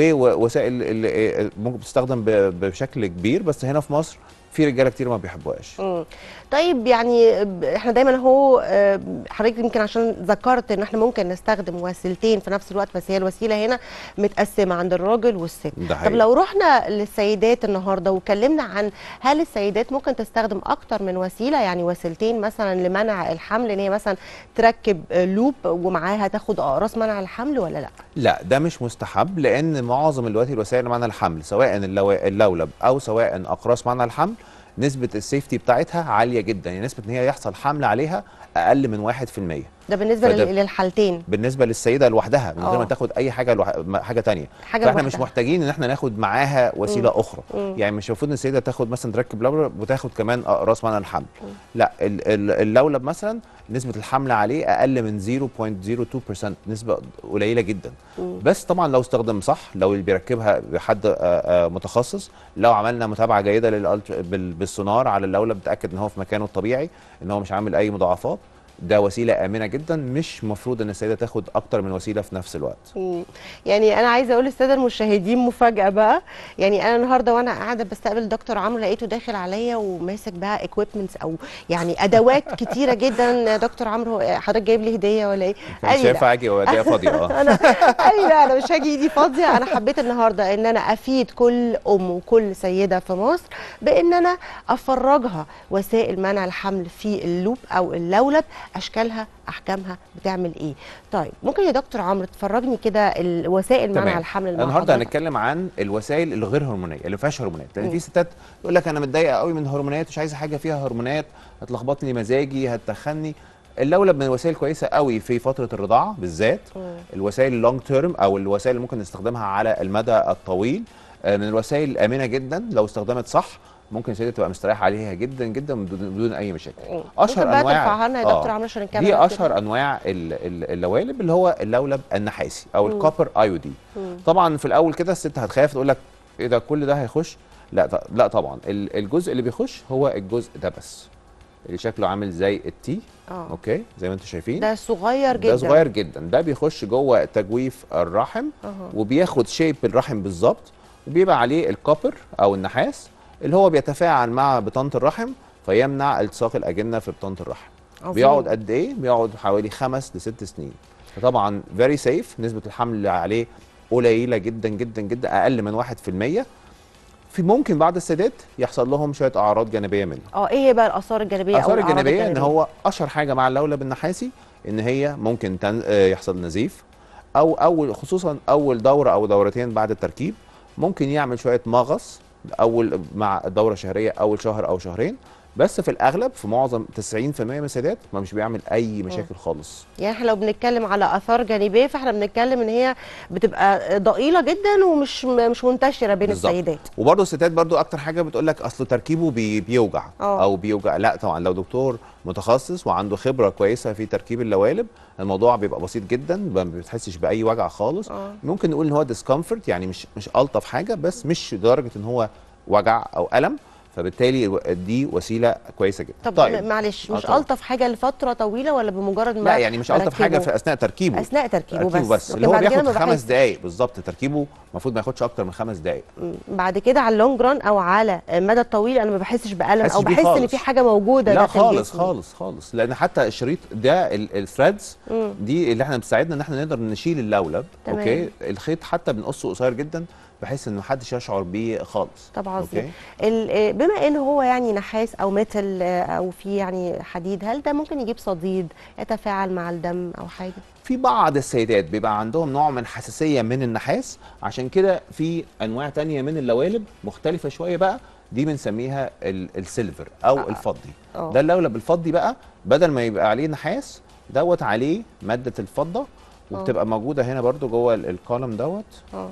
ووسائل اللي ممكن تستخدم ب- بشكل كبير بس هنا في مصر في رجاله كتير ما بيحبوهاش
مم. طيب يعني ب- احنا دايما هو آه، حضرتك يمكن عشان ذكرت ان احنا ممكن نستخدم وسيلتين في نفس الوقت بس هي الوسيله هنا متقسمه عند الراجل والست
ده
طب
حقيقي.
لو رحنا للسيدات النهارده وكلمنا عن هل السيدات ممكن تستخدم اكتر من وسيله يعني وسيلتين مثلا لمنع الحمل ان هي مثلا تركب آه، لوب ومعاها تاخد اقراص منع الحمل ولا لا
لا ده مش مستحب لان معظم دلوقتي الوسائل اللي معنى الحمل سواء اللو- اللولب او سواء اقراص معنى الحمل نسبه السيفتي بتاعتها عاليه جدا يعني نسبه ان هي يحصل حمل عليها اقل من 1%
ده بالنسبه
فده-
لل- للحالتين
بالنسبه للسيده لوحدها من غير
آه.
ما تاخد اي حاجه لوح... م- حاجه تانية
حاجه
فاحنا مش
لوحدها.
محتاجين ان احنا ناخد معاها وسيله
مم.
اخرى
مم.
يعني مش المفروض ان السيده تاخد مثلا تركب لولب وتاخد كمان اقراص منع الحمل لا ال- ال- اللولب مثلا نسبه الحمل عليه اقل من 0.02% نسبه قليله جدا
مم.
بس طبعا لو استخدم صح لو اللي بيركبها بحد آه، آه، متخصص لو عملنا متابعه جيده للألت- بال- بالسونار على اللولب نتاكد ان هو في مكانه الطبيعي ان هو مش عامل اي مضاعفات ده وسيله امنه جدا مش مفروض ان السيده تاخد اكتر من وسيله في نفس الوقت
مم. يعني انا عايزه اقول للساده المشاهدين مفاجاه بقى يعني انا النهارده وانا قاعده بستقبل دكتور عمرو لقيته داخل عليا وماسك بقى ايكويبمنتس او يعني ادوات كتيره جدا دكتور عمرو حضرتك جايب لي هديه ولا ايه؟ قال
مش
لي لا.
هينفع اجي واديها فاضيه اه
انا قال لي لا انا مش هاجي ايدي فاضيه انا حبيت النهارده ان انا افيد كل ام وكل سيده في مصر بان انا افرجها وسائل منع الحمل في اللوب او اللولب اشكالها احكامها بتعمل ايه طيب ممكن يا دكتور عمرو تفرجني كده الوسائل منع
تمام.
الحمل اللي مع
النهارده
حضرتك؟
هنتكلم عن الوسائل الغير هرمونيه اللي ما فيهاش هرمونات لان
مم.
في ستات يقول لك انا متضايقه قوي من هرمونات مش عايزه حاجه فيها هرمونات هتلخبط لي مزاجي هتخني اللولب من الوسائل كويسه قوي في فتره الرضاعه بالذات
مم.
الوسائل اللونج تيرم او الوسائل اللي ممكن نستخدمها على المدى الطويل آه، من الوسائل الامنه جدا لو استخدمت صح ممكن السيده تبقى مستريحه عليها جدا جدا بدون بدون اي مشاكل
مم.
اشهر
ممكن بقى
انواع
ترفعها لنا يا
آه.
دكتور عمرو عشان نكمل
دي
كده؟
اشهر انواع ال- ال- اللوالب اللي هو اللولب النحاسي او
مم.
الكوبر ايودي
مم.
طبعا في الاول كده الست هتخاف تقول لك ايه ده كل ده هيخش لا ط- لا طبعا ال- الجزء اللي بيخش هو الجزء ده بس اللي شكله عامل زي التي
اه
اوكي زي ما انتم شايفين
ده صغير جدا
ده صغير جدا ده بيخش جوه تجويف الرحم
أها.
وبياخد شيب الرحم بالظبط وبيبقى عليه الكوبر او النحاس اللي هو بيتفاعل مع بطانه الرحم فيمنع التصاق الاجنه في بطانه الرحم
عظيم.
بيقعد قد ايه بيقعد حوالي خمس لست سنين فطبعا فيري سيف نسبه الحمل اللي عليه قليله جدا جدا جدا اقل من 1% في ممكن بعض السيدات يحصل لهم شويه اعراض جانبيه منه
اه ايه هي بقى الاثار الجانبيه او
الاثار
الأعراض
الجانبيه ان هو اشهر حاجه مع اللولب النحاسي ان هي ممكن تن... آه، يحصل نزيف او اول خصوصا اول دوره او دورتين بعد التركيب ممكن يعمل شويه مغص اول مع الدوره الشهريه اول شهر او شهرين بس في الاغلب في معظم 90% من السيدات ما مش بيعمل اي مشاكل خالص
يعني احنا لو بنتكلم على اثار جانبيه فاحنا بنتكلم ان هي بتبقى ضئيله جدا ومش مش منتشره بين
بالظبط.
السيدات
وبرضه الستات برضو اكتر حاجه بتقول لك اصل تركيبه بي بيوجع
آه.
او بيوجع لا طبعا لو دكتور متخصص وعنده خبره كويسه في تركيب اللوالب الموضوع بيبقى بسيط جدا ما بتحسش باي وجع خالص
آه.
ممكن نقول ان هو ديسكomfort يعني مش مش الطف حاجه بس مش لدرجه ان هو وجع او الم فبالتالي دي وسيله كويسه جدا
طب طيب. معلش
آه
مش
طبعا.
الطف حاجه لفتره طويله ولا بمجرد ما
لا يعني مش الطف حاجه
بركبه؟
في اثناء تركيبه
اثناء تركيبه,
تركيبه بس
لكن
اللي هو
بعد كده
بياخد
ما
خمس
بحسش.
دقائق بالظبط تركيبه المفروض ما ياخدش اكتر من خمس دقائق
م، بعد كده على اللونج ران او على المدى الطويل انا ما بحسش بالم
بحسش
او
بيه
بحس ان
خالص.
في حاجه موجوده
لا
داخل
خالص
جسمي.
خالص خالص لان حتى الشريط ده الثريدز
مم.
دي اللي احنا بتساعدنا ان احنا نقدر نشيل اللولب
تمام.
اوكي الخيط حتى بنقصه قصير جدا بحيث ان محدش يشعر بيه خالص
طب عظيم
أوكي.
ال- آه، بما ان هو يعني نحاس او ميتال آه، او في يعني حديد هل ده ممكن يجيب صديد يتفاعل مع الدم او حاجه
في بعض السيدات بيبقى عندهم نوع من حساسيه من النحاس عشان كده في انواع تانية من اللوالب مختلفه شويه بقى دي بنسميها ال- السيلفر او
آه.
الفضي
اه.
ده اللولب الفضي بقى بدل ما يبقى عليه نحاس دوت عليه ماده الفضه وبتبقى موجوده هنا برضو جوه ال- الكولوم دوت
اه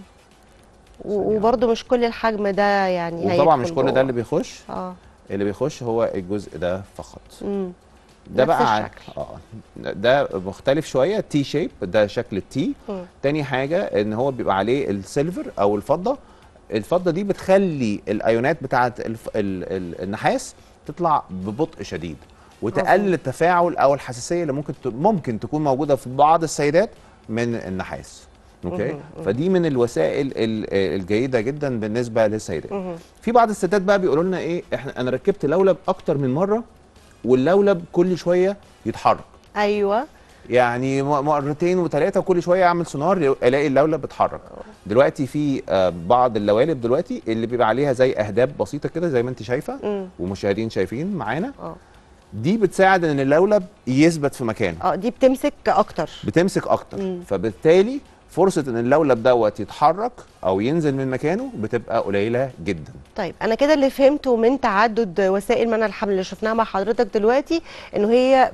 و- وبرضه مش كل الحجم ده يعني
وطبعا مش
هيدخل
كل ده
جوه.
اللي بيخش
اه
اللي بيخش هو الجزء ده فقط
امم
ده
نفس
بقى ع-
الشكل.
اه ده مختلف شويه تي شيب ده شكل التي
مم.
تاني حاجه ان هو بيبقى عليه السيلفر او الفضه الفضه دي بتخلي الايونات بتاعه الف... ال... ال... النحاس تطلع ببطء شديد وتقلل
مظبوط.
التفاعل او الحساسيه اللي ممكن ت... ممكن تكون موجوده في بعض السيدات من النحاس اوكي
مهم، مهم.
فدي من الوسائل ال- الجيده جدا بالنسبه للسيدات
مهم.
في بعض الستات بقى بيقولوا لنا ايه احنا انا ركبت لولب اكتر من مره واللولب كل شويه يتحرك
ايوه
يعني م- مرتين وثلاثه كل شويه اعمل سونار الاقي اللولب بيتحرك دلوقتي في آه، بعض اللوالب دلوقتي اللي بيبقى عليها زي اهداب بسيطه كده زي ما انت شايفه
امم
ومشاهدين شايفين معانا
اه
دي بتساعد ان اللولب يثبت في مكانه
اه دي بتمسك اكتر
بتمسك اكتر
مم.
فبالتالي فرصه ان اللولب دوت يتحرك او ينزل من مكانه بتبقى قليله جدا
طيب انا كده اللي فهمته من تعدد وسائل منع الحمل اللي شفناها مع حضرتك دلوقتي انه هي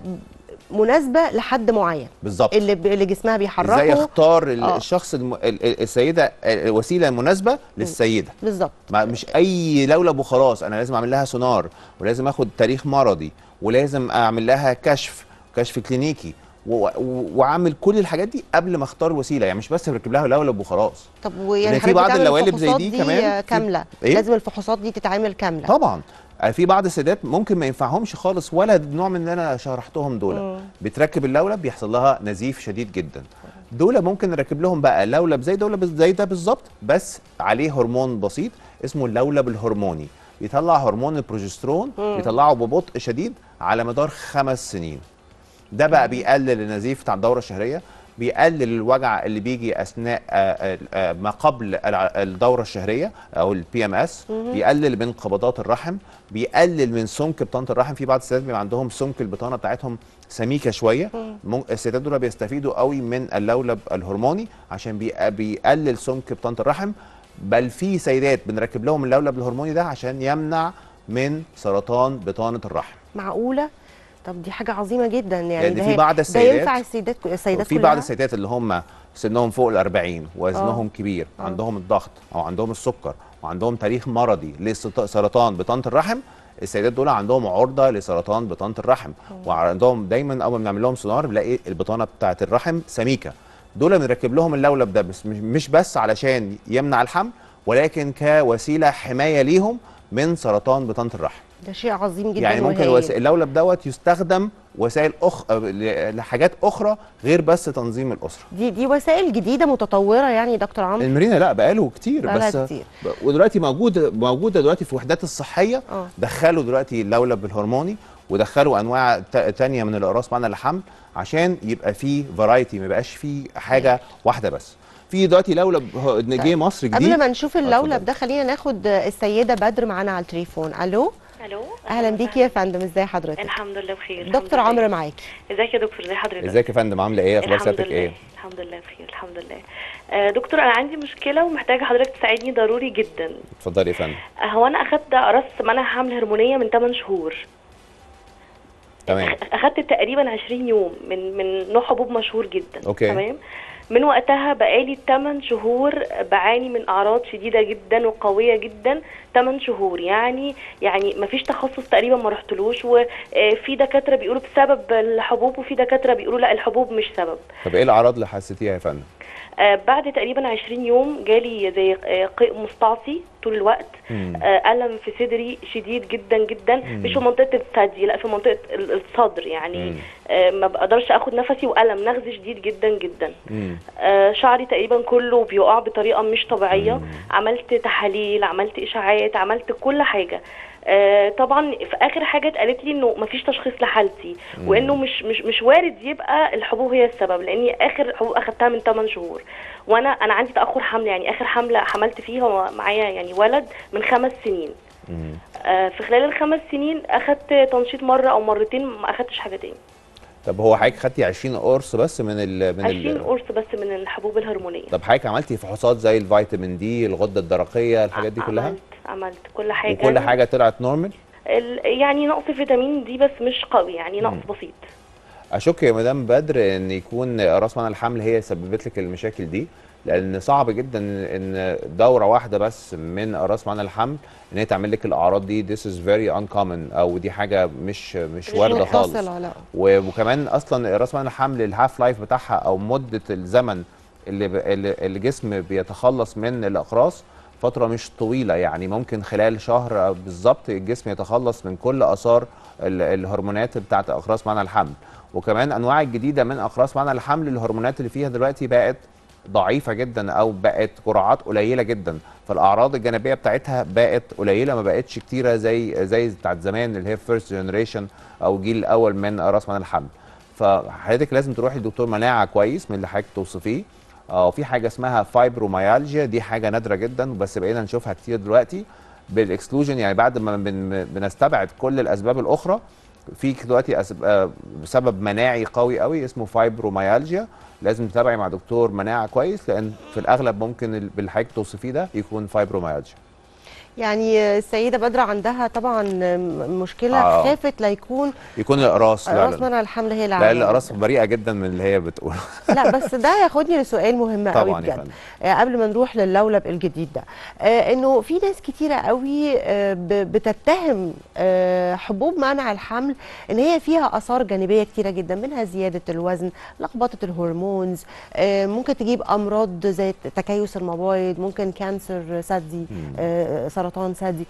مناسبه لحد معين
بالظبط
اللي ب... اللي جسمها بيحركه
ازاي اختار ال-
آه.
الشخص الم... ال- ال- السيده الوسيله المناسبه للسيده
بالظبط
ما مش اي لولب وخلاص انا لازم اعمل لها سونار ولازم اخد تاريخ مرضي ولازم اعمل لها كشف كشف كلينيكي و- و- واعمل كل الحاجات دي قبل ما اختار وسيله يعني مش بس بركب لها لولب وخلاص
طب ويعني
لأن في
حضرتك
بعض
بتعمل
اللوالب زي
الفحوصات
دي كمان في-
كامله
إيه؟
لازم الفحوصات دي تتعمل كامله
طبعا آه، في بعض السيدات ممكن ما ينفعهمش خالص ولا نوع من اللي انا شرحتهم دول
مم.
بتركب اللولب بيحصل لها نزيف شديد جدا دول ممكن نركب لهم بقى لولب زي دولب زي ده بالظبط بس عليه هرمون بسيط اسمه اللولب الهرموني بيطلع هرمون البروجسترون
مم.
بيطلعه ببطء شديد على مدار خمس سنين ده بقى بيقلل النزيف بتاع الدوره الشهريه بيقلل الوجع اللي بيجي اثناء آه، آه، ما قبل الع- الدوره الشهريه او البي ام اس بيقلل من قبضات الرحم بيقلل من سمك بطانه الرحم في بعض السيدات بيبقى عندهم سمك البطانه بتاعتهم سميكه شويه مم- السيدات دول بيستفيدوا قوي من اللولب الهرموني عشان بي- بيقلل سمك بطانه الرحم بل في سيدات بنركب لهم اللولب الهرموني ده عشان يمنع من سرطان بطانه الرحم
معقوله طب دي حاجه عظيمه جدا يعني
لأن
ده
في
هي-
بعض
ده
السيدات-
ينفع السيدات السيدات
في
كلها
بعض السيدات اللي هم سنهم فوق ال 40 وزنهم كبير
آه.
عندهم الضغط او عندهم السكر وعندهم تاريخ مرضي لسرطان بطانه الرحم السيدات دول عندهم عرضه لسرطان بطانه الرحم وعندهم دايما اول ما بنعمل لهم سونار بنلاقي البطانه بتاعه الرحم سميكه دول بنركب لهم اللولب ده بس مش- مش بس علشان يمنع الحمل ولكن كوسيله حمايه ليهم من سرطان بطانه الرحم
ده شيء عظيم جدا
يعني ممكن
وهايل.
الوسائل اللولب دوت يستخدم وسائل أخ... ل- لحاجات اخرى غير بس تنظيم الاسره
دي دي وسائل جديده متطوره يعني يا دكتور عمرو
المرينا لا بقاله كتير
بقالها
بس
كتير.
ب- ودلوقتي موجود موجوده دلوقتي في الوحدات الصحيه
اه
دخلوا دلوقتي اللولب الهرموني ودخلوا انواع تا- تانية من الاقراص معنا للحمل عشان يبقى فيه فرايتي ما يبقاش فيه حاجه واحده بس في دلوقتي لولب هو- جه مصر جديد
قبل ما نشوف اللولب
اتفضل.
ده خلينا ناخد السيده بدر معانا على التليفون الو
الو
اهلا بيكي يا فندم ازاي حضرتك
الحمد لله بخير الحمد
دكتور
لله.
عمرو معاكي
ازيك يا دكتور ازي حضرتك
ازيك يا فندم عامله ايه اخبار
الحمد
سيادتك
لله
ايه
الحمد لله بخير الحمد لله آه دكتور انا عندي مشكله ومحتاجه حضرتك تساعدني ضروري جدا
اتفضلي يا فندم
آه هو انا اخدت قرص منع حمل هرمونيه من 8 شهور
تمام
اخدت تقريبا 20 يوم من من نوع حبوب مشهور جدا
أوكي.
تمام من وقتها بقالي 8 شهور بعاني من اعراض شديده جدا وقويه جدا 8 شهور يعني يعني ما فيش تخصص تقريبا ما رحتلوش وفي دكاتره بيقولوا بسبب الحبوب وفي دكاتره بيقولوا لا الحبوب مش سبب
طب ايه الاعراض اللي حسيتيها يا فندم
آه، بعد تقريبا 20 يوم جالي زي آه، قيء مستعصي طول الوقت
مم.
آه، ألم في صدري شديد جدا جدا
مم.
مش في منطقة الثدي لا في منطقة ال- الصدر يعني
مم.
آه، ما بقدرش اخد نفسي وألم نغز شديد جدا جدا
مم.
آه، شعري تقريبا كله بيقع بطريقة مش طبيعية
مم.
عملت تحاليل عملت إشاعات عملت كل حاجة آه، طبعا في اخر حاجه اتقالت لي انه مفيش تشخيص لحالتي
مم.
وانه مش مش مش وارد يبقى الحبوب هي السبب لاني اخر حبوب اخدتها من 8 شهور وانا انا عندي تاخر حمل يعني اخر حمله حملت فيها هو معايا يعني ولد من خمس سنين
مم.
آه، في خلال الخمس سنين اخدت تنشيط مره او مرتين ما اخدتش حاجه تاني
طب هو حضرتك خدتي 20 قرص بس من ال من
20
ال
قرص بس من الحبوب الهرمونيه
طب حضرتك عملتي فحوصات زي الفيتامين دي الغده الدرقيه الحاجات دي كلها
عملت عملت كل حاجه
وكل حاجه طلعت نورمال
ال- يعني نقص فيتامين دي بس مش قوي يعني نقص بسيط
اشك يا مدام بدر ان يكون راس معنى الحمل هي سببت لك المشاكل دي لان صعب جدا ان دوره واحده بس من راس معنى الحمل ان هي تعمل لك الاعراض دي this is very uncommon او دي حاجه مش مش
مش
وارده خالص
متصلة، لا
و- وكمان اصلا راس معنى الحمل الهاف لايف بتاعها او مده الزمن اللي ب... اللي اللي الجسم بيتخلص من الاقراص فتره مش طويله يعني ممكن خلال شهر بالظبط الجسم يتخلص من كل اثار ال- الهرمونات بتاعت اقراص معنى الحمل وكمان انواع الجديده من اقراص معنى الحمل الهرمونات اللي فيها دلوقتي بقت ضعيفه جدا او بقت جرعات قليله جدا فالاعراض الجانبيه بتاعتها بقت قليله ما بقتش كتيره زي زي بتاعت زمان اللي هي فيرست جنريشن او الجيل الاول من راس معنى الحمل فحضرتك لازم تروحي لدكتور مناعه كويس من اللي حضرتك توصفيه اه وفي حاجه اسمها فايبروميالجيا دي حاجه نادره جدا بس بقينا نشوفها كتير دلوقتي بالاكسكلوجن يعني بعد ما بن بنستبعد كل الاسباب الاخرى في دلوقتي أسب... آه، سبب مناعي قوي قوي اسمه فايبروميالجيا لازم تتابعي مع دكتور مناعه كويس لان في الاغلب ممكن ال- باللي حضرتك توصفيه ده يكون فايبروميالجيا
يعني السيدة بدرة عندها طبعا مشكلة
آه.
خافت لا يكون
يكون الاقراص لا
راس
لا, لا.
منع الحمل هي اللي
لا
عاملة
الاقراص بريئه جدا من اللي هي بتقول
لا بس ده ياخدني لسؤال مهم قوي
طبعا يا
بجد
فندم
آه، قبل ما نروح للولب الجديد ده آه، انه في ناس كتيره قوي آه، ب- بتتهم آه، حبوب منع الحمل ان هي فيها اثار جانبيه كتيره جدا منها زياده الوزن لخبطه الهرمونز آه، ممكن تجيب امراض زي تكيس المبايض ممكن كانسر ثدي
مم.
آه، سرطان ثدي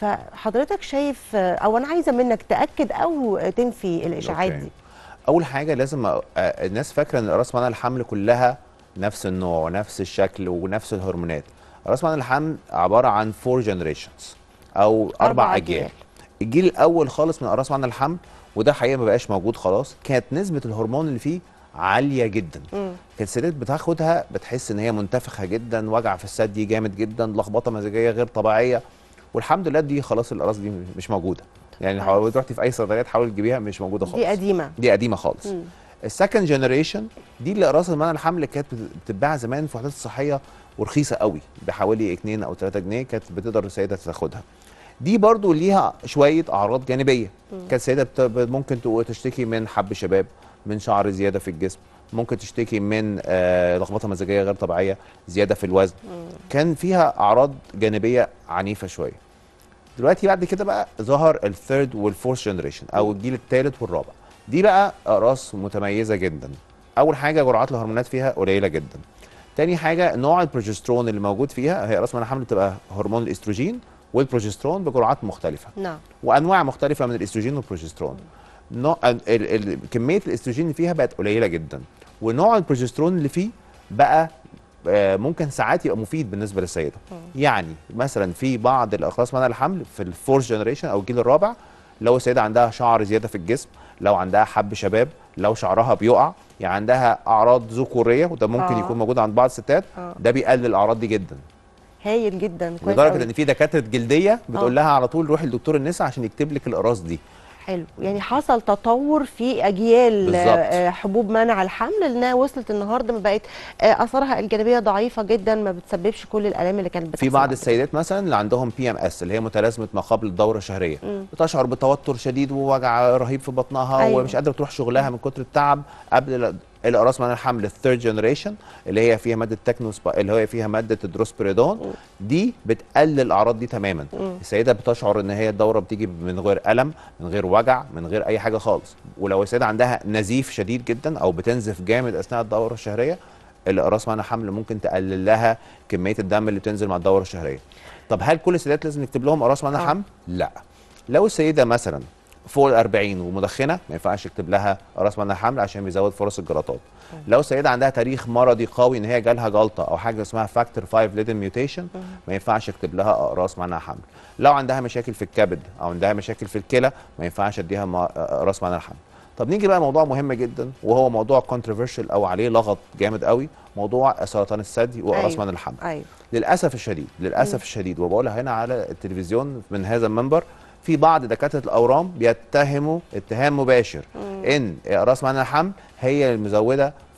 فحضرتك شايف آه، او انا عايزه منك تاكد او تنفي الاشاعات
أوكي.
دي
اول حاجه لازم أ- آه، الناس فاكره ان راس معنى الحمل كلها نفس النوع ونفس الشكل ونفس الهرمونات راس معنى الحمل عباره عن فور جنريشنز او اربع,
أربع
اجيال
أجيال.
الجيل الاول خالص من راس معنى الحمل وده حقيقه ما بقاش موجود خلاص كانت نسبه الهرمون اللي فيه عاليه جدا
مم.
كانت السيدات بتاخدها بتحس ان هي منتفخه جدا وجع في الثدي جامد جدا لخبطه مزاجيه غير طبيعيه والحمد لله دي خلاص الاقراص دي مش موجوده يعني
كويس.
حاولت رحتي في اي صيدليه تحاولي تجيبيها مش موجوده خالص
دي قديمه
دي قديمه خالص
مم.
السكند جنريشن دي اللي اقراص المنع الحمل كانت بت- بتتباع زمان في وحدات الصحيه ورخيصه قوي بحوالي 2 او 3 جنيه كانت بتقدر السيده تاخدها دي برضو ليها شويه اعراض جانبيه كانت السيده بت- ب- ممكن تقو- تشتكي من حب شباب من شعر زياده في الجسم ممكن تشتكي من آه، لخبطه مزاجيه غير طبيعيه زياده في الوزن كان فيها اعراض جانبيه عنيفه شويه دلوقتي بعد كده بقى ظهر الثيرد والفورث جنريشن او الجيل الثالث والرابع دي بقى اقراص متميزه جدا اول حاجه جرعات الهرمونات فيها قليله جدا تاني حاجه نوع البروجسترون اللي موجود فيها هي اقراص منع الحمل بتبقى هرمون الاستروجين والبروجسترون بجرعات مختلفه
نعم
وانواع مختلفه من الاستروجين والبروجسترون نوع ال ال كميه الاستروجين اللي فيها بقت قليله جدا ونوع البروجسترون اللي فيه بقى آه، ممكن ساعات يبقى مفيد بالنسبه للسيده يعني مثلا في بعض الاقراص منع الحمل في الفورث جنريشن او الجيل الرابع لو السيده عندها شعر زياده في الجسم لو عندها حب شباب لو شعرها بيقع يعني عندها اعراض ذكوريه وده ممكن
آه.
يكون موجود عند بعض الستات
آه.
ده بيقلل الاعراض دي جدا
هايل جدا كويس
لدرجه
قوي.
ان في دكاتره جلديه بتقول
آه.
لها على طول روحي لدكتور النساء عشان يكتب لك الاقراص دي
حلو يعني حصل تطور في اجيال
بالظبط.
آه، حبوب منع الحمل لانها وصلت النهارده ما بقت آه، اثارها الجانبيه ضعيفه جدا ما بتسببش كل الالام اللي كانت
في
بتحصل
بعض
قبل
السيدات مثلا اللي عندهم بي ام اس اللي هي متلازمه ما قبل الدوره الشهريه
مم.
بتشعر بتوتر شديد ووجع رهيب في بطنها
أيوة.
ومش قادره تروح شغلها من كتر التعب قبل ال- الاقراص من الحمل الثيرد جنريشن اللي هي فيها ماده تكنوس اللي هي فيها ماده الدروسبريدون دي بتقلل الاعراض دي تماما
مم.
السيده بتشعر ان هي الدوره بتيجي من غير الم من غير وجع من غير اي حاجه خالص ولو السيده عندها نزيف شديد جدا او بتنزف جامد اثناء الدوره الشهريه الاقراص معنى حمل ممكن تقلل لها كميه الدم اللي بتنزل مع الدوره الشهريه طب هل كل السيدات لازم نكتب لهم اقراص معنى
آه.
حمل لا لو السيده مثلا فوق ال 40 ومدخنه ما ينفعش يكتب لها اقراص معنى حمل عشان بيزود فرص الجلطات لو السيده عندها تاريخ مرضي قوي ان هي جالها جلطه او حاجه اسمها فاكتور 5 ليدن ميوتيشن ما ينفعش اكتب لها اقراص معناها حمل لو عندها مشاكل في الكبد او عندها مشاكل في الكلى ما ينفعش اديها ما- اقراص معناها حمل طب نيجي بقى موضوع مهم جدا وهو موضوع كونتروفيرشال او عليه لغط جامد قوي موضوع سرطان الثدي واقراص
أيوة.
معنى الحمل
ايوه
للاسف الشديد للاسف الشديد وبقولها هنا على التلفزيون من هذا المنبر في بعض دكاتره الاورام بيتهموا اتهام مباشر ان اقراص معنى الحمل هي المزوده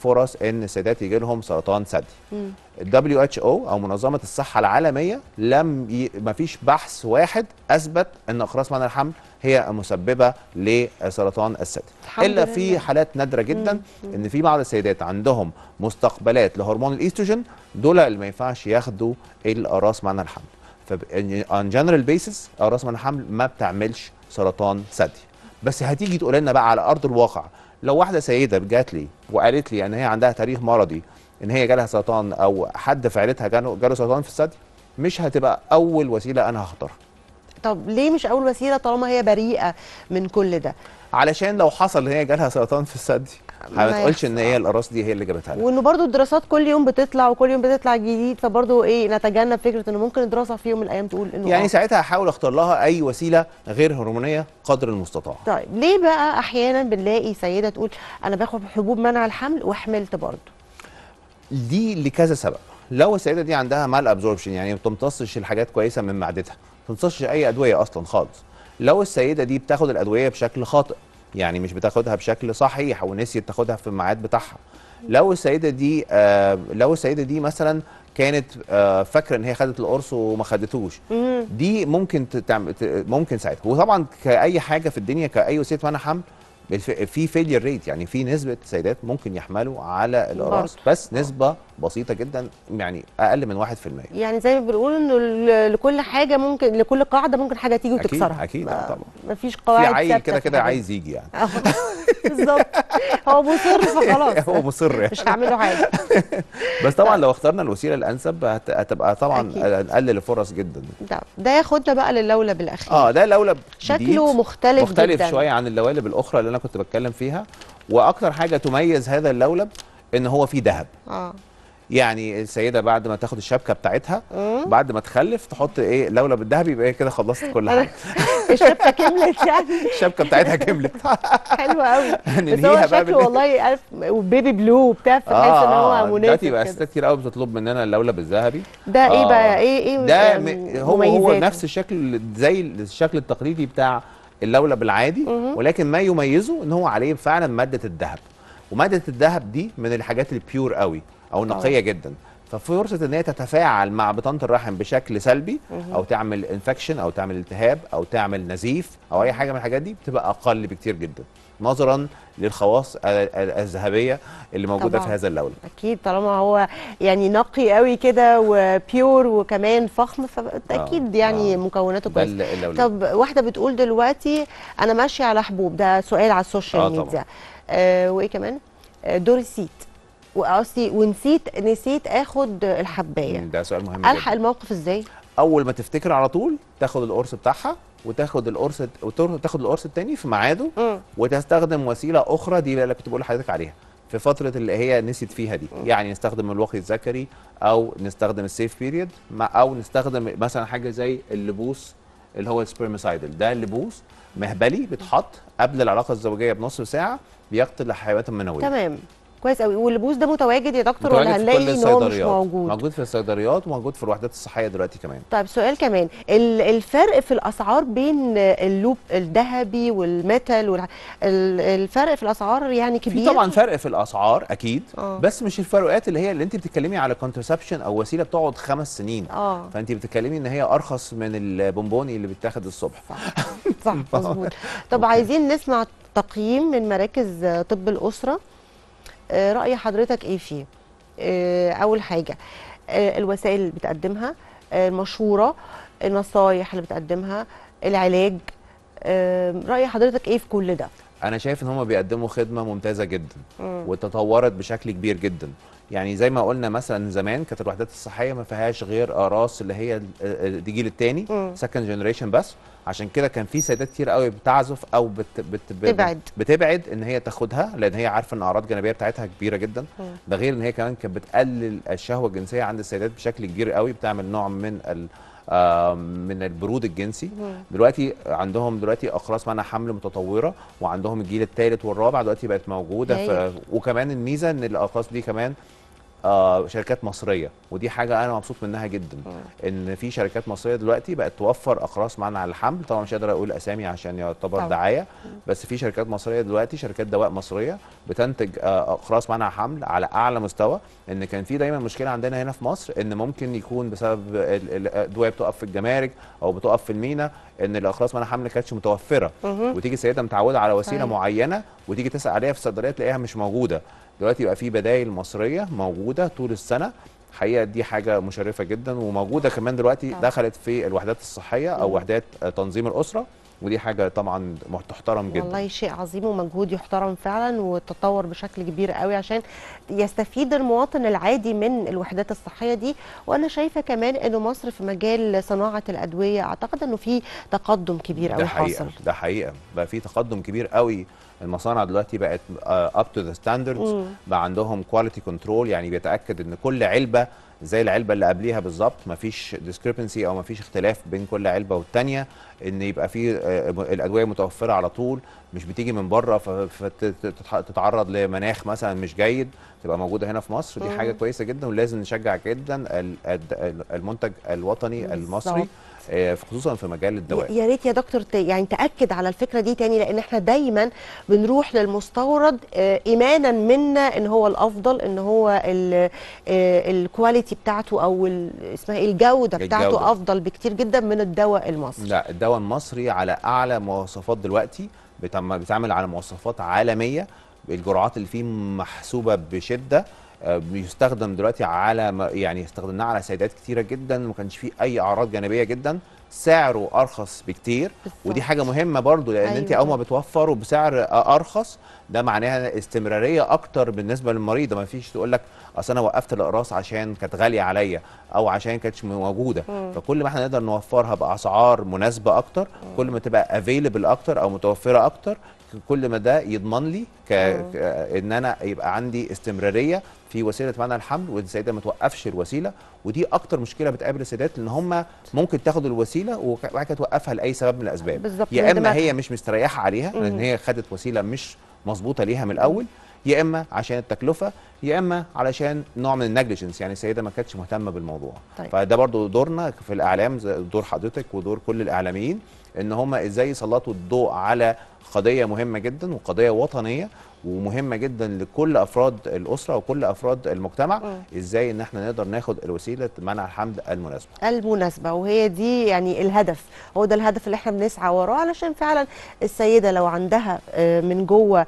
فرص ان السيدات يجي لهم سرطان ثدي
مم.
ال WHO او منظمه الصحه العالميه لم ي... ما فيش بحث واحد اثبت ان اقراص منع الحمل هي مسببه لسرطان الثدي
الحمد
الا
لله.
في حالات نادره جدا ان في بعض السيدات عندهم مستقبلات لهرمون الايستروجين دول اللي ما ينفعش ياخدوا الاقراص منع الحمل فان جنرال بيسس اقراص منع الحمل ما بتعملش سرطان ثدي بس هتيجي تقول لنا بقى على ارض الواقع لو واحده سيده جات لي وقالت لي ان هي عندها تاريخ مرضي ان هي جالها سرطان او حد في عيلتها جاله جاله سرطان في الثدي مش هتبقى اول وسيله انا هختارها
طب ليه مش اول وسيله طالما هي بريئه من كل ده
علشان لو حصل ان هي جالها سرطان في الثدي
ما
ما تقولش ان
يحصل.
هي الاقراص دي هي اللي جابتها لها
وانه برضو الدراسات كل يوم بتطلع وكل يوم بتطلع جديد فبرضو ايه نتجنب فكره انه ممكن الدراسه في يوم من الايام تقول انه
يعني
آه.
ساعتها هحاول اختار لها اي وسيله غير هرمونيه قدر المستطاع
طيب ليه بقى احيانا بنلاقي سيده تقول انا باخد حبوب منع الحمل وحملت برضو
دي لكذا سبب لو السيده دي عندها مال ابزوربشن يعني ما بتمتصش الحاجات كويسه من معدتها ما بتمتصش اي ادويه اصلا خالص لو السيده دي بتاخد الادويه بشكل خاطئ يعني مش بتاخدها بشكل صحيح ونسيت تاخدها في الميعاد بتاعها لو السيده دي آه لو السيده دي مثلا كانت آه فاكره ان هي خدت القرص وما خدتوش
مم.
دي ممكن تعمل ممكن ساعتها وطبعا كاي حاجه في الدنيا كاي وسيله منع حمل الف- في فيلير ريت يعني في نسبه سيدات ممكن يحملوا على الاقراص
برضه.
بس نسبه بسيطه جدا يعني اقل من 1%
يعني زي ما بنقول انه ل- لكل حاجه ممكن لكل قاعده ممكن حاجه تيجي
أكيد،
وتكسرها
أكيد،
ما-
طبعا.
مفيش
في
قواعد
عيل
ثابتة
كده
في
كده
الحاجات
عايز يجي يعني
آه، بالظبط هو مصر فخلاص
هو مصر يعني
مش هعمل له حاجه
بس طبعا لو اخترنا الوسيله الانسب هت- هتبقى طبعا
أكيد.
نقلل الفرص جدا
ده, ده ياخدنا بقى للولب الاخير
اه ده لولب
شكله
جديد.
مختلف
مختلف
جداً.
شويه عن اللوالب الاخرى اللي انا كنت بتكلم فيها واكتر حاجه تميز هذا اللولب ان هو فيه ذهب
اه
يعني السيده بعد ما تاخد الشبكه بتاعتها
مم.
بعد ما تخلف تحط ايه لولب الذهبي يبقى هي كده خلصت كل حاجه
الشبكه كملت يعني
الشبكه بتاعتها كملت
حلو قوي بس هو
ننهيها بقى
شكله
بال-
والله عارف وبيبي بلو وبتاع فبحس ان هو
دلوقتي
مناسب
بقى
كده.
ستات كتير قوي بتطلب مننا اللولب الذهبي
ده ايه
آه.
بقى ايه ايه
ده
آم،
م- هو هو
مميزاته؟
نفس الشكل زي الشكل التقليدي بتاع اللولب العادي
مهم.
ولكن ما يميزه ان هو عليه فعلا ماده الذهب وماده الذهب دي من الحاجات البيور قوي او نقيه جدا ففرصه ان هي تتفاعل مع بطانه الرحم بشكل سلبي او تعمل انفكشن او تعمل التهاب او تعمل نزيف او اي حاجه من الحاجات دي بتبقى اقل بكتير جدا نظرا للخواص ال- ال- الذهبيه اللي موجوده
طبعاً.
في هذا اللولب
اكيد طالما هو يعني نقي قوي كده وبيور وكمان فخم فاكيد
آه،
يعني
آه.
مكوناته
ده
كويسه
ال- اللولب
طب واحده بتقول دلوقتي انا ماشيه على حبوب ده سؤال على السوشيال
آه، طبعاً.
ميديا آه وايه كمان آه دوريسيت وقصدي ونسيت نسيت اخد الحبايه
ده سؤال مهم
الحق
جدا
الموقف ازاي
اول ما تفتكر على طول تاخد القرص بتاعها وتاخد القرص وتاخد القرص التاني في ميعاده
مم.
وتستخدم وسيله اخرى دي اللي كنت بقول لحضرتك عليها في فتره اللي هي نسيت فيها دي يعني نستخدم الوقي الذكري او نستخدم السيف بيريد او نستخدم مثلا حاجه زي اللبوس اللي هو السبرميسايدل ده اللبوس مهبلي بيتحط قبل العلاقه الزوجيه بنص ساعه بيقتل الحيوانات المنويه
تمام كويس قوي واللبوس ده متواجد يا دكتور ولا
متواجد في كل
هنلاقي ان هو مش
الصيدليات
موجود
موجود في الصيدليات وموجود في الوحدات الصحيه دلوقتي كمان
طيب سؤال كمان ال- الفرق في الاسعار بين اللوب الذهبي والميتال والح... ال- الفرق في الاسعار يعني كبير
في طبعا فرق في الاسعار اكيد
آه.
بس مش الفروقات اللي هي اللي انت بتتكلمي على كونترسبشن او وسيله بتقعد خمس سنين
اه
فانت بتتكلمي ان هي ارخص من البونبوني اللي بيتاخد الصبح
صح صح مظبوط طب عايزين نسمع تقييم من مراكز طب الاسره آه، راي حضرتك ايه فيه آه، اول حاجه آه، الوسائل اللي بتقدمها آه، المشوره النصايح اللي بتقدمها العلاج آه، راي حضرتك ايه في كل ده
انا شايف ان هم بيقدموا خدمه ممتازه جدا
مم.
وتطورت بشكل كبير جدا يعني زي ما قلنا مثلا زمان كانت الوحدات الصحيه ما فيهاش غير اقراص اللي هي ال- ال- الجيل الثاني
مم.
سكند جنريشن بس عشان كده كان في سيدات كتير قوي بتعزف او بت بت بت
تبعد.
بتبعد ان هي تاخدها لان هي عارفه ان الاعراض الجانبيه بتاعتها كبيره جدا
مم.
ده غير ان هي كمان كانت بتقلل الشهوه الجنسيه عند السيدات بشكل كبير قوي بتعمل نوع من ال آه، من البرود الجنسي
مم.
دلوقتي عندهم دلوقتي اقراص منع حمل متطوره وعندهم الجيل الثالث والرابع دلوقتي بقت موجوده ف...
هايل.
وكمان الميزه ان الاقراص دي كمان آه شركات مصريه ودي حاجه انا مبسوط منها جدا ان في شركات مصريه دلوقتي بقت توفر اقراص منع الحمل طبعا مش قادر اقول اسامي عشان يعتبر
طبعا.
دعايه بس في شركات مصريه دلوقتي شركات دواء مصريه بتنتج آه، اقراص منع حمل على اعلى مستوى ان كان في دايما مشكله عندنا هنا في مصر ان ممكن يكون بسبب ال- ال- الادويه بتقف في الجمارك او بتقف في المينا ان الاقراص منع حمل ما كانتش متوفره وتيجي سيده متعوده على وسيله
صحيح.
معينه وتيجي تسال عليها في الصيدليه تلاقيها مش موجوده دلوقتي يبقى في بدائل مصريه موجوده طول السنه حقيقه دي حاجه مشرفه جدا وموجوده كمان دلوقتي
طبعا.
دخلت في الوحدات الصحيه او وحدات آه، تنظيم الاسره ودي حاجه طبعا تحترم جدا
والله شيء عظيم ومجهود يحترم فعلا وتطور بشكل كبير قوي عشان يستفيد المواطن العادي من الوحدات الصحيه دي وانا شايفه كمان انه مصر في مجال صناعه الادويه اعتقد انه في تقدم كبير
ده
قوي
حقيقة
حاصل
ده حقيقة بقى في تقدم كبير قوي المصانع دلوقتي بقت اب تو ذا ستاندردز
مم.
بقى عندهم كواليتي كنترول يعني بيتاكد ان كل علبه زي العلبه اللي قبليها بالظبط مفيش ديسكريبنسي او مفيش اختلاف بين كل علبه والتانيه ان يبقى في آه، الادويه متوفره على طول مش بتيجي من بره فتتعرض لمناخ مثلا مش جيد تبقى موجوده هنا في مصر دي
مم.
حاجه كويسه جدا ولازم نشجع جدا ال- الد- المنتج الوطني المصري
بالظبط.
آه، خصوصا في مجال الدواء
يا ريت يا دكتور ت- يعني تاكد على الفكره دي تاني لان احنا دايما بنروح للمستورد آه، ايمانا منا ان هو الافضل ان هو ال- آه، الكواليتي بتاعته او ال- اسمها ايه الجوده بتاعته
الجودة.
افضل بكتير جدا من الدواء المصري
لا الدواء المصري على اعلى مواصفات دلوقتي بتم- بيتعمل على مواصفات عالميه الجرعات اللي فيه محسوبه بشده آه، بيستخدم دلوقتي على م- يعني استخدمناه على سيدات كتيره جدا ما كانش فيه اي اعراض جانبيه جدا سعره ارخص بكتير
بالظبط.
ودي حاجه مهمه برضو لان
أيوة.
انت اول ما بتوفره بسعر آه، ارخص ده معناها استمراريه اكتر بالنسبه للمريض ما فيش تقول لك اصل انا وقفت الاقراص عشان كانت غاليه عليا او عشان كانتش موجوده فكل ما احنا نقدر نوفرها باسعار مناسبه اكتر كل ما تبقى افيلبل اكتر او متوفره اكتر كل ما ده يضمن لي ك... ك... ان انا يبقى عندي استمراريه في وسيله منع الحمل والسيده ما توقفش الوسيله ودي اكتر مشكله بتقابل السيدات ان هم ممكن تاخد الوسيله وك- وبعد كده توقفها لاي سبب من الاسباب
بالظبط،
يا
من
اما
دماغها.
هي مش مستريحه عليها لان هي خدت وسيله مش مظبوطه ليها من الاول يا اما عشان التكلفه يا اما علشان نوع من النجليجنس يعني السيده ما كانتش مهتمه بالموضوع
طيب.
فده برضو دورنا في الاعلام زي دور حضرتك ودور كل الاعلاميين ان هم ازاي يسلطوا الضوء على قضيه مهمه جدا وقضيه وطنيه ومهمه جدا لكل افراد الاسره وكل افراد المجتمع ازاي ان احنا نقدر ناخد الوسيله منع الحمل المناسبه
المناسبة وهي دي يعني الهدف هو ده الهدف اللي احنا بنسعى وراه علشان فعلا السيدة لو عندها آه، من جوه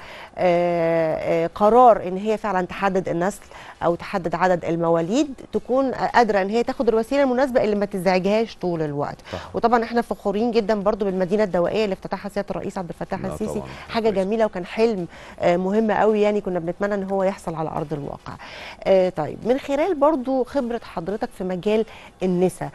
آه، آه، قرار ان هي فعلا تحدد النسل او تحدد عدد المواليد تكون قادرة ان هي تاخد الوسيلة المناسبة اللي ما تزعجهاش طول الوقت
صح.
وطبعا احنا فخورين جدا برضو بالمدينة الدوائية اللي افتتحها سيادة الرئيس عبد الفتاح
لا
السيسي
طبعاً،
حاجة
كويس.
جميلة وكان حلم آه، مهم قوي يعني كنا بنتمنى ان هو يحصل على ارض الواقع آه، طيب من خلال برضو خبرة حضرتك في مجال النساء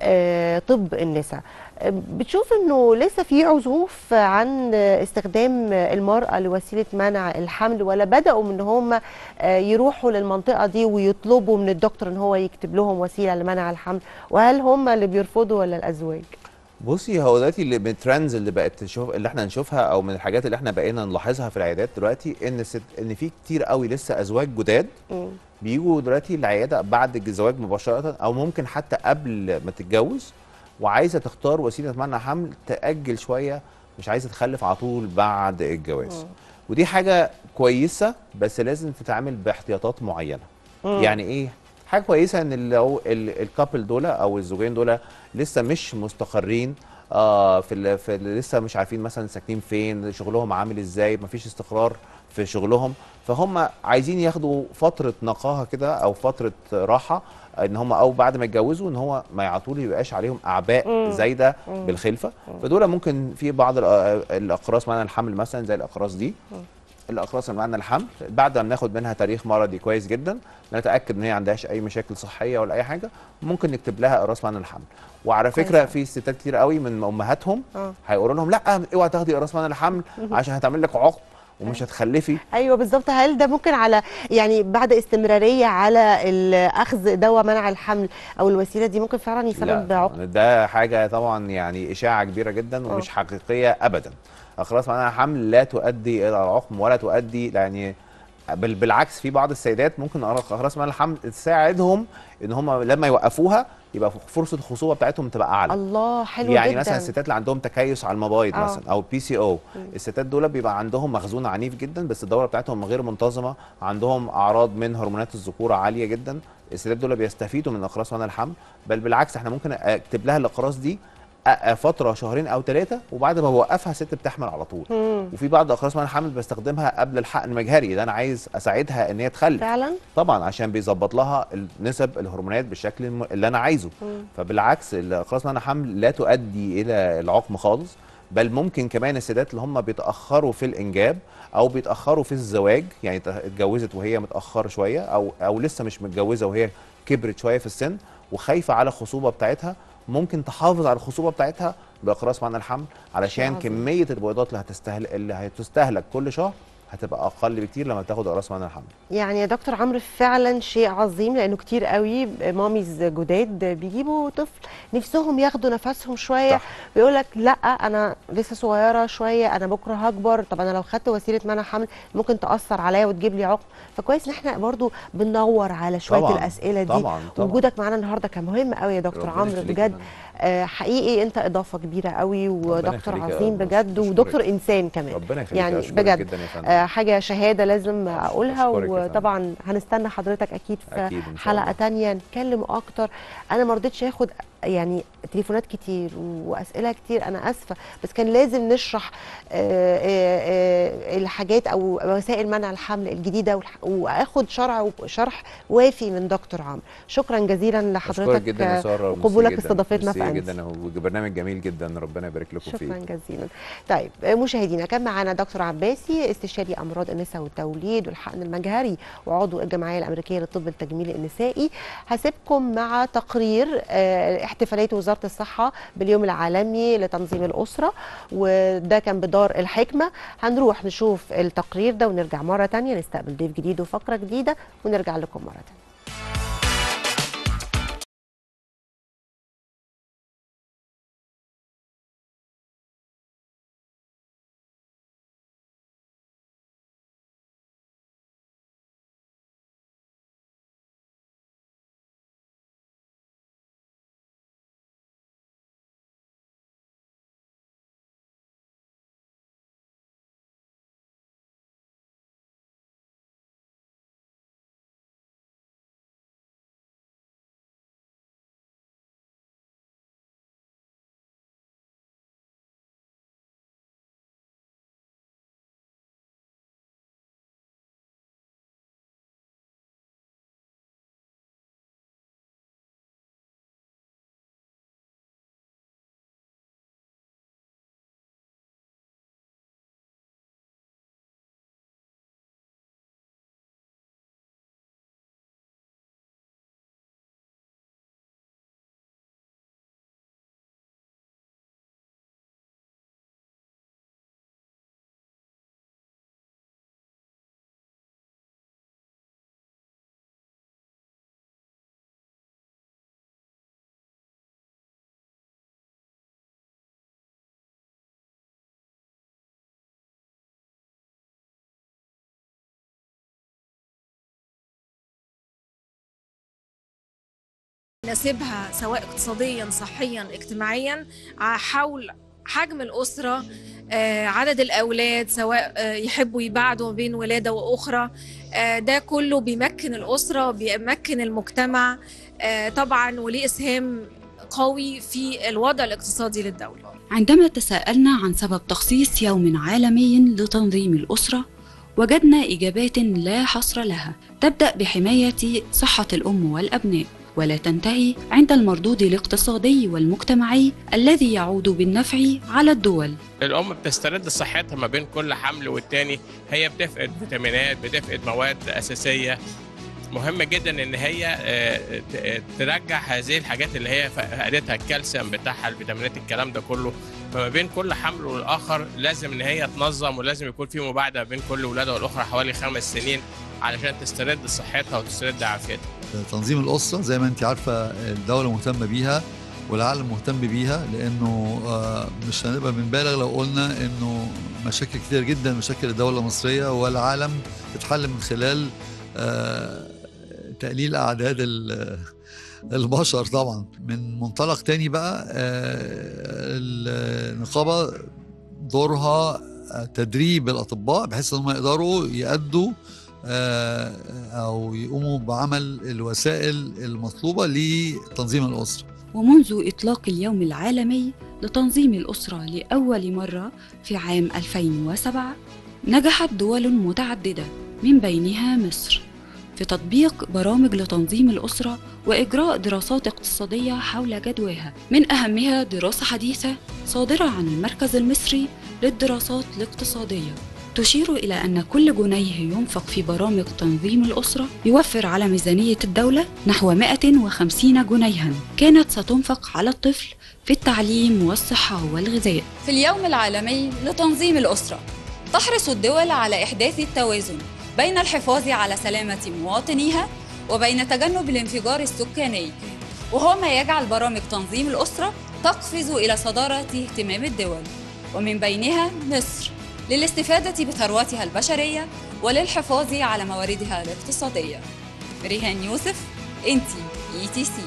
آه، طب النساء آه، بتشوف انه لسه في عزوف عن آه، استخدام المرأة لوسيلة منع الحمل ولا بدأوا من هم آه، يروحوا للمنطقة دي ويطلبوا من الدكتور ان هو يكتب لهم وسيلة لمنع الحمل وهل هم اللي بيرفضوا ولا الازواج؟
بصي هو دلوقتي اللي من الترندز اللي بقت تشوف اللي احنا نشوفها او من الحاجات اللي احنا بقينا نلاحظها في العيادات دلوقتي ان ست ان في كتير قوي لسه ازواج جداد
مم.
بيجوا دلوقتي العياده بعد الزواج مباشره او ممكن حتى قبل ما تتجوز وعايزه تختار وسيله منع حمل تاجل شويه مش عايزه تخلف على طول بعد الجواز ودي حاجه كويسه بس لازم تتعامل باحتياطات معينه
مم.
يعني ايه حاجه كويسه ان لو ال- الكابل دول او الزوجين دول لسه مش مستقرين آه في, ال في ال لسه مش عارفين مثلا ساكنين فين شغلهم عامل ازاي مفيش استقرار في شغلهم فهم عايزين ياخدوا فتره نقاهه كده او فتره راحه ان هم او بعد ما يتجوزوا ان هو ما على طول يبقاش عليهم اعباء
مم.
زايده
مم.
بالخلفه فدول ممكن في بعض الأ- الاقراص منع الحمل مثلا زي الاقراص دي الاقراص اللي معانا الحمل بعد ما بناخد منها تاريخ مرضي كويس جدا نتاكد ان هي عندهاش اي مشاكل صحيه ولا اي حاجه ممكن نكتب لها اقراص منع الحمل وعلى
كويس
فكره
أوي.
في ستات كتير قوي من امهاتهم
اه
هيقولوا لهم لا اوعى تاخدي اقراص منع الحمل عشان هتعمل لك عقم ومش هتخلفي
ايوه بالظبط هل ده ممكن على يعني بعد استمراريه على ال- اخذ دواء منع الحمل او الوسيله دي ممكن فعلا يسبب
لا
عقم
ده حاجه طبعا يعني اشاعه كبيره جدا ومش حقيقيه ابدا اقراص منع الحمل لا تؤدي الى العقم ولا تؤدي يعني بل بالعكس في بعض السيدات ممكن اقراص منع الحمل تساعدهم ان هم لما يوقفوها يبقى فرصه الخصوبه بتاعتهم تبقى اعلى
الله حلو
يعني
جدا
مثلا الستات اللي عندهم تكيس على المبايض
آه.
مثلا او بي سي او الستات دول بيبقى عندهم مخزون عنيف جدا بس الدوره بتاعتهم غير منتظمه عندهم اعراض من هرمونات الذكوره عاليه جدا الستات دول بيستفيدوا من اقراص منع الحمل بل بالعكس احنا ممكن اكتب لها الاقراص دي أ- فتره شهرين او ثلاثه وبعد ما بوقفها الست بتحمل على طول
مم.
وفي بعض اقراص منع الحمل بستخدمها قبل الحقن المجهري ده انا عايز اساعدها ان هي تخلف
فعلا
طبعا عشان بيظبط لها نسب الهرمونات بالشكل الم- اللي انا عايزه
مم.
فبالعكس الاقراص منع حمل لا تؤدي الى العقم خالص بل ممكن كمان السيدات اللي هم بيتاخروا في الانجاب او بيتاخروا في الزواج يعني ت- اتجوزت وهي متاخره شويه او او لسه مش متجوزه وهي كبرت شويه في السن وخايفه على الخصوبه بتاعتها ممكن تحافظ على الخصوبه بتاعتها باقراص منع الحمل علشان
عظيم.
كميه البيضات اللي هتستهلك اللي هتستهلك كل شهر هتبقى اقل بكتير لما تاخد اقراص منع الحمل
يعني يا دكتور عمرو فعلا شيء عظيم لانه كتير قوي ماميز جداد بيجيبوا طفل نفسهم ياخدوا نفسهم شويه
صح.
بيقول لك لا انا لسه صغيره شويه انا بكره هكبر طب انا لو خدت وسيله منع حمل ممكن تاثر عليا وتجيب لي عقم فكويس ان احنا برضو بندور على شويه
طبعاً،
الاسئله دي
طبعا طبعا
وجودك معانا النهارده كان مهم قوي يا دكتور
ربنا
عمرو
يخليك
بجد
يا فندم.
آه، حقيقي انت اضافه كبيره قوي ودكتور
يخليك يا
عظيم
أستاذ.
بجد
أشكرك.
ودكتور انسان كمان
ربنا يخليك
يعني
أشكرك
بجد
جدا يا فندم
آه، حاجه شهاده لازم اقولها
أشكرك يا فندم.
وطبعا هنستنى حضرتك اكيد في
أكيد إن شاء
حلقه
الله.
تانية نتكلم اكتر انا ما رضيتش اخد يعني تليفونات كتير واسئله كتير انا اسفه بس كان لازم نشرح آه، آه، آه، الحاجات او وسائل منع الحمل الجديده والح- واخد شرع شرح وافي من دكتور عمرو شكرا جزيلا
اشكرك
لحضرتك
جدا يا
آه،
ساره ميرسي
وقبولك
جداً.
استضافتنا في
ميرسي
أنس.
جدا وبرنامج جميل جدا ربنا يبارك لكم فيه
شكرا جزيلا طيب مشاهدينا كان معنا دكتور عباسي استشاري امراض النساء والتوليد والحقن المجهري وعضو الجمعيه الامريكيه للطب التجميلي النسائي هسيبكم مع تقرير آه، احتفاليه وزاره الصحه باليوم العالمي لتنظيم الاسره وده كان بدار الحكمه هنروح نشوف التقرير ده ونرجع مره تانية نستقبل ضيف جديد وفقره جديده ونرجع لكم مره تانية
نسبها سواء اقتصاديا صحيا اجتماعيا ع- حول حجم الأسرة آه، عدد الأولاد سواء آه، يحبوا يبعدوا ما بين ولادة وأخرى آه، ده كله بيمكن الأسرة بيمكن المجتمع آه، طبعا وليه إسهام قوي في الوضع الاقتصادي للدولة
عندما تساءلنا عن سبب تخصيص يوم عالمي لتنظيم الأسرة وجدنا إجابات لا حصر لها تبدأ بحماية صحة الأم والأبناء ولا تنتهي عند المردود الاقتصادي والمجتمعي الذي يعود بالنفع على الدول
الام بتسترد صحتها ما بين كل حمل والتاني هي بتفقد فيتامينات بتفقد مواد اساسيه مهم جدا ان هي آه، ت- ترجع هذه الحاجات اللي هي فقدتها الكالسيوم بتاعها الفيتامينات الكلام ده كله فما بين كل حمل والاخر لازم ان هي تنظم ولازم يكون في مباعده بين كل ولاده والاخرى حوالي خمس سنين علشان تسترد صحتها وتسترد عافيتها
تنظيم الأسرة زي ما أنت عارفة الدولة مهتمة بيها والعالم مهتم بيها لأنه آه، مش هنبقى بنبالغ لو قلنا إنه مشاكل كتير جدا مشاكل الدوله المصريه والعالم تتحل من خلال آه، تقليل اعداد ال- البشر طبعا من منطلق تاني بقى آه، النقابه دورها آه، تدريب الاطباء بحيث ان هم يقدروا يأدوا آه، او يقوموا بعمل الوسائل المطلوبه لتنظيم الاسره
ومنذ إطلاق اليوم العالمي لتنظيم الأسرة لأول مرة في عام 2007 نجحت دول متعددة من بينها مصر في تطبيق برامج لتنظيم الأسرة وإجراء دراسات اقتصادية حول جدواها من أهمها دراسة حديثة صادرة عن المركز المصري للدراسات الاقتصادية تشير إلى أن كل جنيه ينفق في برامج تنظيم الأسرة يوفر على ميزانية الدولة نحو 150 جنيها كانت ستنفق على الطفل في التعليم والصحة والغذاء
في اليوم العالمي لتنظيم الأسرة تحرص الدول على إحداث التوازن بين الحفاظ على سلامة مواطنيها وبين تجنب الانفجار السكاني وهو ما يجعل برامج تنظيم الأسرة تقفز إلى صدارة اهتمام الدول ومن بينها مصر للاستفادة بثرواتها البشرية وللحفاظ على مواردها الاقتصادية ريهان يوسف انتي اي تي سي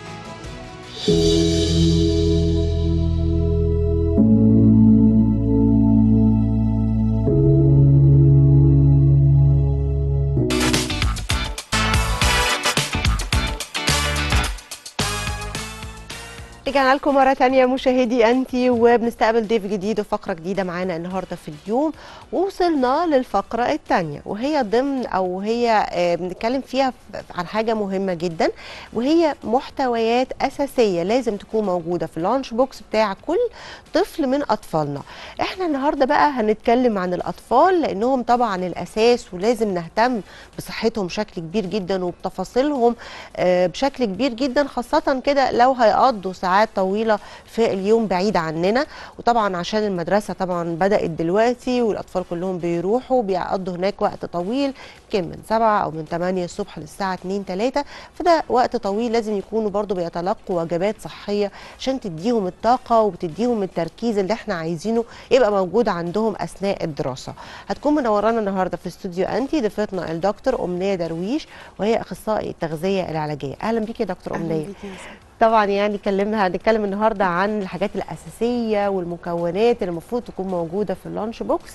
رجعنا لكم مرة تانية مشاهدي أنتي وبنستقبل ضيف جديد وفقرة جديدة معانا النهاردة في اليوم ووصلنا للفقرة التانية وهي ضمن أو هي آه، بنتكلم فيها ف- عن حاجة مهمة جدا وهي محتويات أساسية لازم تكون موجودة في اللانش بوكس بتاع كل طفل من أطفالنا احنا النهاردة بقى هنتكلم عن الأطفال لأنهم طبعا الأساس ولازم نهتم بصحتهم بشكل كبير جدا وبتفاصيلهم آه، بشكل كبير جدا خاصة كده لو هيقضوا ساعات طويلة في اليوم بعيد عننا وطبعا عشان المدرسة طبعا بدأت دلوقتي والأطفال كلهم بيروحوا بيقضوا هناك وقت طويل يمكن من 7 أو من 8 الصبح للساعة 2 3 فده وقت طويل لازم يكونوا برضو بيتلقوا وجبات صحية عشان تديهم الطاقة وبتديهم التركيز اللي احنا عايزينه يبقى موجود عندهم أثناء الدراسة هتكون منورانا النهاردة في استوديو أنتي ضيفتنا الدكتور أمنية درويش وهي أخصائي التغذية العلاجية أهلا بيكي يا دكتور أمنية طبعا يعني كلمنا هنتكلم النهارده عن الحاجات الاساسيه والمكونات اللي المفروض تكون موجوده في اللانش بوكس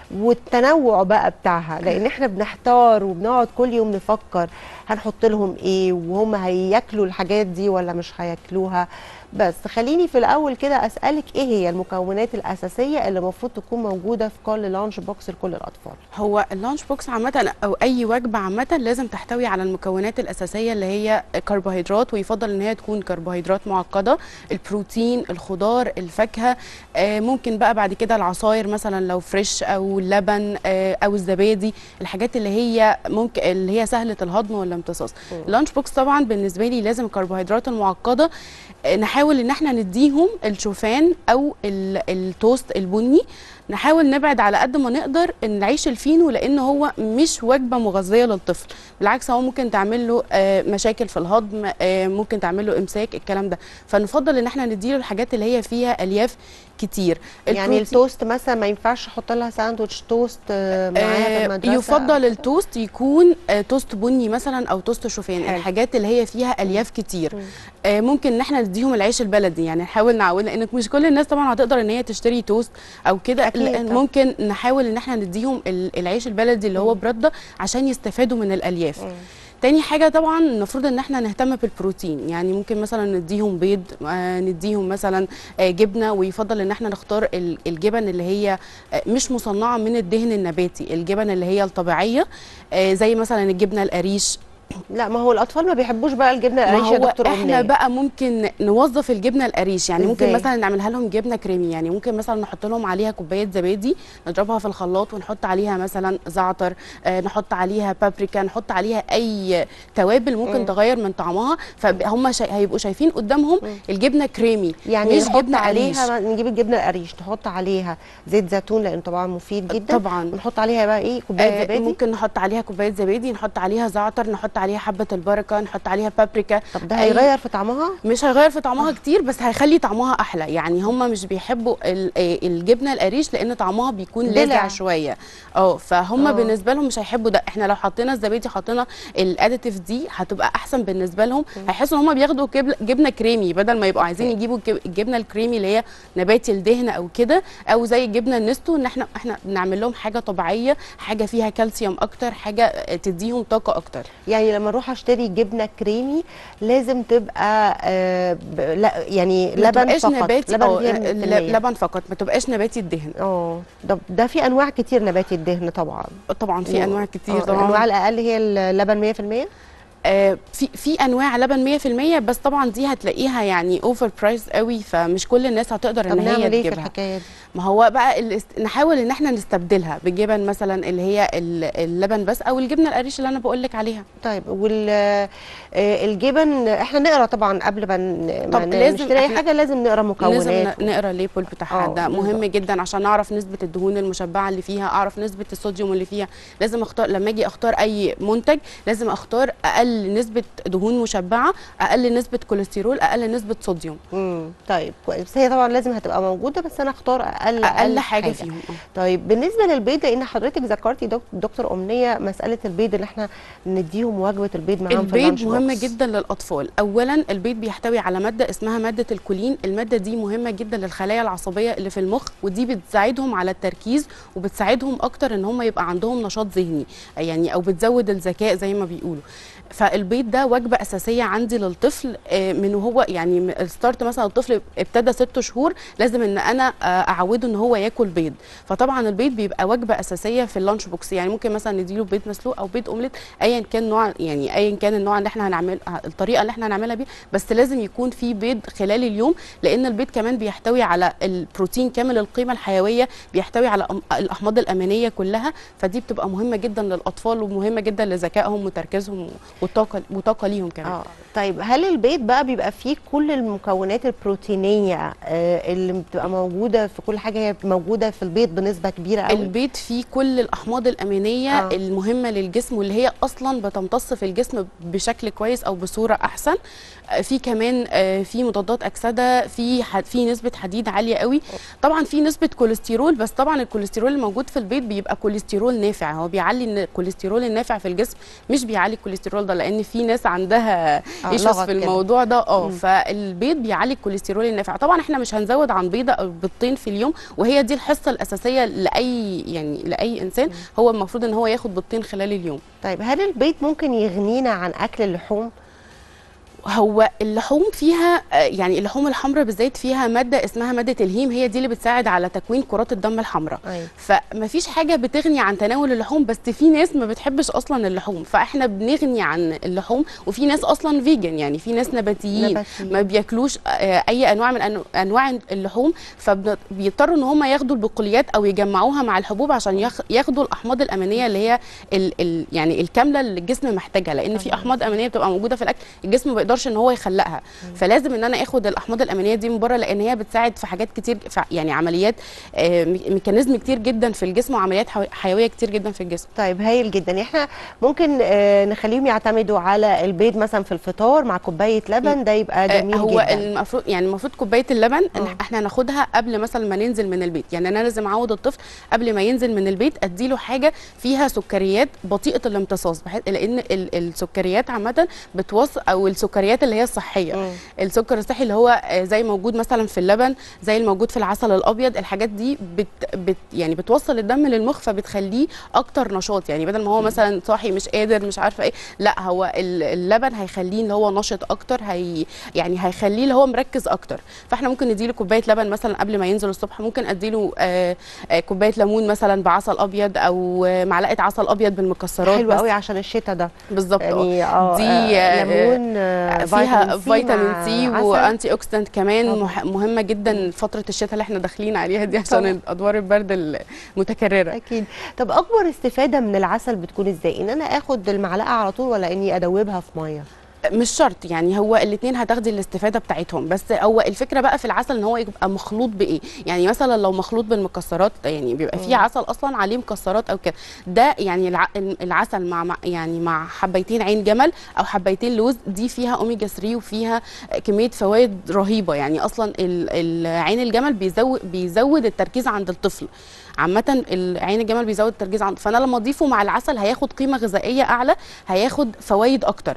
والتنوع بقى بتاعها لان احنا بنحتار وبنقعد كل يوم نفكر هنحط لهم ايه وهم هياكلوا الحاجات دي ولا مش هياكلوها بس خليني في الاول كده اسالك ايه هي المكونات الاساسيه اللي المفروض تكون موجوده في كل لانش بوكس لكل الاطفال
هو اللانش بوكس عامة أو أي وجبة عامة لازم تحتوي على المكونات الأساسية اللي هي كربوهيدرات ويفضل إن هي تكون كربوهيدرات معقدة البروتين الخضار الفاكهة آه، ممكن بقى بعد كده العصاير مثلا لو فريش أو اللبن آه، أو الزبادي الحاجات اللي هي ممكن اللي هي سهلة الهضم والامتصاص اللانش بوكس طبعا بالنسبة لي لازم الكربوهيدرات المعقدة آه، نحاول ان احنا نديهم الشوفان او ال- التوست البني نحاول نبعد على قد ما نقدر ان العيش الفينو لان هو مش وجبه مغذيه للطفل بالعكس هو ممكن تعمل له آه، مشاكل في الهضم آه، ممكن تعمل له امساك الكلام ده فنفضل ان احنا نديله الحاجات اللي هي فيها الياف كتير
يعني
البروتين-
التوست مثلا ما ينفعش احط لها ساندوتش توست آه، معاها في
آه،
المدرسه
يفضل التوست يكون آه، توست بني مثلا او توست شوفان
حلو.
الحاجات اللي هي فيها الياف كتير آه، ممكن ان احنا نديهم العيش البلدي يعني نحاول نعود لان مش كل الناس طبعا هتقدر ان هي تشتري توست او كده
أكيد
لأن
طبعاً.
ممكن نحاول ان احنا نديهم ال- العيش البلدي اللي هو برده عشان يستفادوا من الالياف تاني حاجة طبعا المفروض ان احنا نهتم بالبروتين يعني ممكن مثلا نديهم بيض آه نديهم مثلا آه جبنة ويفضل ان احنا نختار ال- الجبن اللي هي آه مش مصنعة من الدهن النباتي الجبن اللي هي الطبيعية آه زي مثلا الجبنة القريش
لا ما هو الاطفال ما بيحبوش بقى الجبنه
ما
القريش يا
هو
دكتور
احنا
أمنية.
بقى ممكن نوظف الجبنه القريش يعني ممكن
إزاي؟
مثلا نعملها لهم جبنه كريمي يعني ممكن مثلا نحط لهم عليها كوبايه زبادي نضربها في الخلاط ونحط عليها مثلا زعتر آه نحط عليها بابريكا نحط عليها اي توابل ممكن
مم.
تغير من طعمها فهم شا... هيبقوا شايفين قدامهم الجبنه كريمي
يعني
مش
نحط
جبنه قريش
عليها نجيب الجبنه القريش نحط عليها زيت زيتون لانه طبعا مفيد جدا
طبعا
ونحط عليها بقى ايه كوبايه
آه
زبادي
ممكن نحط عليها كوبايه زبادي نحط عليها زعتر نحط عليها حبه البركه نحط عليها بابريكا
طب ده
أي-
هيغير في طعمها
مش هيغير في طعمها كتير بس هيخلي طعمها احلى يعني هم مش بيحبوا ال- آه الجبنه القريش لان طعمها بيكون
دلع.
لاذع شويه اه فهم
آه.
بالنسبه لهم مش هيحبوا ده احنا لو حطينا الزبادي حطينا الاديتيف دي هتبقى احسن بالنسبه لهم هيحسوا ان هم بياخدوا جبل- جبنه كريمي بدل ما يبقوا عايزين يجيبوا الجب- الجبنه الكريمي اللي هي نباتي الدهن او كده او زي الجبنه النستو ان احنا احنا نعمل لهم حاجه طبيعيه حاجه فيها كالسيوم اكتر حاجه آه، تديهم طاقه اكتر
يعني لما اروح اشتري جبنه كريمي لازم تبقى آه ب... لا يعني
ما
لبن
تبقاش
فقط
نباتي
لبن
أو
فيها
ل-
من المية.
لبن فقط ما تبقاش نباتي الدهن
اه ده ده في انواع كتير نباتي الدهن طبعا
طبعا في انواع كتير
آه،
طبعا
الانواع الاقل هي اللبن 100%
آه، في في انواع لبن 100% بس طبعا دي هتلاقيها يعني اوفر برايس قوي فمش كل الناس هتقدر
طب
ان هي
نعمل ايه في
تجيبها
الحكايه دي
ما هو بقى الاست... نحاول ان احنا نستبدلها بجبن مثلا اللي هي ال- اللبن بس او الجبنه القريش اللي انا بقول لك عليها
طيب وال آه، الجبن احنا نقرا طبعا قبل ما ن- ما
طب
ن-
لازم
نشتري اي
إحنا-
حاجه لازم نقرا مكونات
لازم ن- نقرا الليبل بتاعها
آه،
ده مهم
بالظبط.
جدا عشان نعرف نسبه الدهون المشبعه اللي فيها اعرف نسبه الصوديوم اللي فيها لازم اختار لما اجي اختار اي منتج لازم اختار اقل نسبه دهون مشبعه اقل نسبه كوليسترول اقل نسبه صوديوم
امم طيب كويس هي طبعا لازم هتبقى موجوده بس انا اختار اقل
اقل حاجه فيهم آه.
طيب بالنسبه للبيض لان حضرتك ذكرتي دك- دكتور امنيه مساله البيض اللي احنا نديهم وجبه البيض معاهم في
البيض
اللانش
مهم
بوكس.
جدا للاطفال اولا البيض بيحتوي على ماده اسمها ماده الكولين الماده دي مهمه جدا للخلايا العصبيه اللي في المخ ودي بتساعدهم على التركيز وبتساعدهم اكتر ان هم يبقى عندهم نشاط ذهني يعني او بتزود الذكاء زي ما بيقولوا فالبيض ده وجبه اساسيه عندي للطفل آه، من وهو يعني م- الستارت مثلا الطفل ابتدى ست شهور لازم ان انا آه، اعوده ان هو ياكل بيض فطبعا البيض بيبقى وجبه اساسيه في اللانش بوكس يعني ممكن مثلا نديله بيض مسلوق او بيض اومليت ايا كان نوع يعني ايا كان النوع اللي احنا هنعمل الطريقه اللي احنا هنعملها بيه بس لازم يكون في بيض خلال اليوم لان البيض كمان بيحتوي على البروتين كامل القيمه الحيويه بيحتوي على أم- الاحماض الامينيه كلها فدي بتبقى مهمه جدا للاطفال ومهمه جدا لذكائهم وتركيزهم وطاقه وطاقه ليهم كمان
اه طيب هل البيض بقى بيبقى فيه كل المكونات البروتينيه آه اللي بتبقى موجوده في كل حاجه هي موجوده في البيض بنسبه كبيره قوي
البيض فيه كل الاحماض الامينيه
آه.
آه. المهمه للجسم واللي هي اصلا بتمتص في الجسم بشكل كويس او بصوره احسن آه، في كمان آه، في مضادات اكسده في ح- في نسبه حديد عاليه قوي طبعا في نسبه كوليسترول بس طبعا الكوليسترول الموجود في البيض بيبقى كوليسترول نافع هو بيعلي إن الكوليسترول النافع في الجسم مش بيعلي الكوليسترول ده لان في ناس عندها
آه،
ايشوز
لغط
في
كده.
الموضوع ده اه
مم.
فالبيض بيعلي الكوليسترول النافع طبعا احنا مش هنزود عن بيضه او بيضتين في اليوم وهي دي الحصه الاساسيه لاي يعني لاي انسان هو المفروض ان هو ياخد بيضتين خلال اليوم
طيب هل البيض ممكن يغنينا عن اكل اللحوم
هو اللحوم فيها آه، يعني اللحوم الحمراء بالذات فيها ماده اسمها ماده الهيم هي دي اللي بتساعد على تكوين كرات الدم الحمراء
أيوة.
فمفيش حاجه بتغني عن تناول اللحوم بس في ناس ما بتحبش اصلا اللحوم فاحنا بنغني عن اللحوم وفي ناس اصلا فيجن يعني في ناس نباتيين
نباتيين.
ما بياكلوش آه، اي انواع من أنو- انواع اللحوم فبيضطروا ان هم ياخدوا البقوليات او يجمعوها مع الحبوب عشان ياخ- ياخدوا الاحماض الامينيه اللي هي ال ال يعني الكامله اللي الجسم محتاجها لان في احماض امينيه بتبقى موجوده في الاكل الجسم ما بيقدرش ان هو يخلقها فلازم ان انا اخد الاحماض الامينيه دي من بره لان هي بتساعد في حاجات كتير في يعني عمليات آه، مي- ميكانيزم كتير جدا في الجسم وعمليات حيو- حيويه كتير جدا في الجسم
طيب هايل جدا احنا ممكن آه نخليهم يعتمدوا على البيض مثلا في الفطار مع كوبايه لبن ده يبقى
آه،
جميل
هو
جدا
المفروض يعني المفروض كوبايه اللبن إن
آه.
احنا ناخدها قبل مثلا ما ننزل من البيت يعني انا لازم اعود الطفل قبل ما ينزل من البيت اديله حاجه فيها سكريات بطيئه الامتصاص بحيث لان ال- السكريات عامه بتوصل او السكريات اللي هي الصحيه
مم.
السكر الصحي اللي هو آه، زي موجود مثلا في اللبن زي الموجود في العسل الابيض الحاجات دي بت بت يعني بتوصل الدم للمخ فبتخليه اكتر نشاط يعني بدل ما هو مثلا صاحي مش قادر مش عارفه ايه لا هو ال- اللبن هيخليه اللي هو نشط اكتر هي يعني هيخليه اللي هو مركز اكتر فاحنا ممكن نديله كوبايه لبن مثلا قبل ما ينزل الصبح ممكن اديله آه، آه، كوبايه ليمون مثلا بعسل ابيض او آه، معلقه عسل ابيض بالمكسرات
حلو
بس
قوي عشان الشتاء ده
بالظبط آه.
يعني اه
دي،
آه
آه،
ليمون آه
فيها فيتامين
مع
سي
عسل.
وانتي اوكسيدنت كمان
طبعا.
مح- مهمه جدا فتره الشتاء اللي احنا داخلين عليها دي عشان
طبعا.
ادوار البرد المتكرره
اكيد طب اكبر استفاده من العسل بتكون ازاي ان انا اخد المعلقه على طول ولا اني ادوبها في ميه
مش شرط يعني هو الاثنين هتاخدي الاستفاده بتاعتهم بس هو الفكره بقى في العسل ان هو يبقى مخلوط بايه يعني مثلا لو مخلوط بالمكسرات يعني بيبقى فيه عسل اصلا عليه مكسرات او كده ده يعني الع- العسل مع مع- يعني مع حبيتين عين جمل او حبيتين لوز دي فيها اوميجا 3 وفيها كميه فوائد رهيبه يعني اصلا ال- ال- عين الجمل بيزود بيزود التركيز عند الطفل عامة ال- عين الجمل بيزود التركيز عند فانا لما اضيفه مع العسل هياخد قيمة غذائية اعلى هياخد فوائد اكتر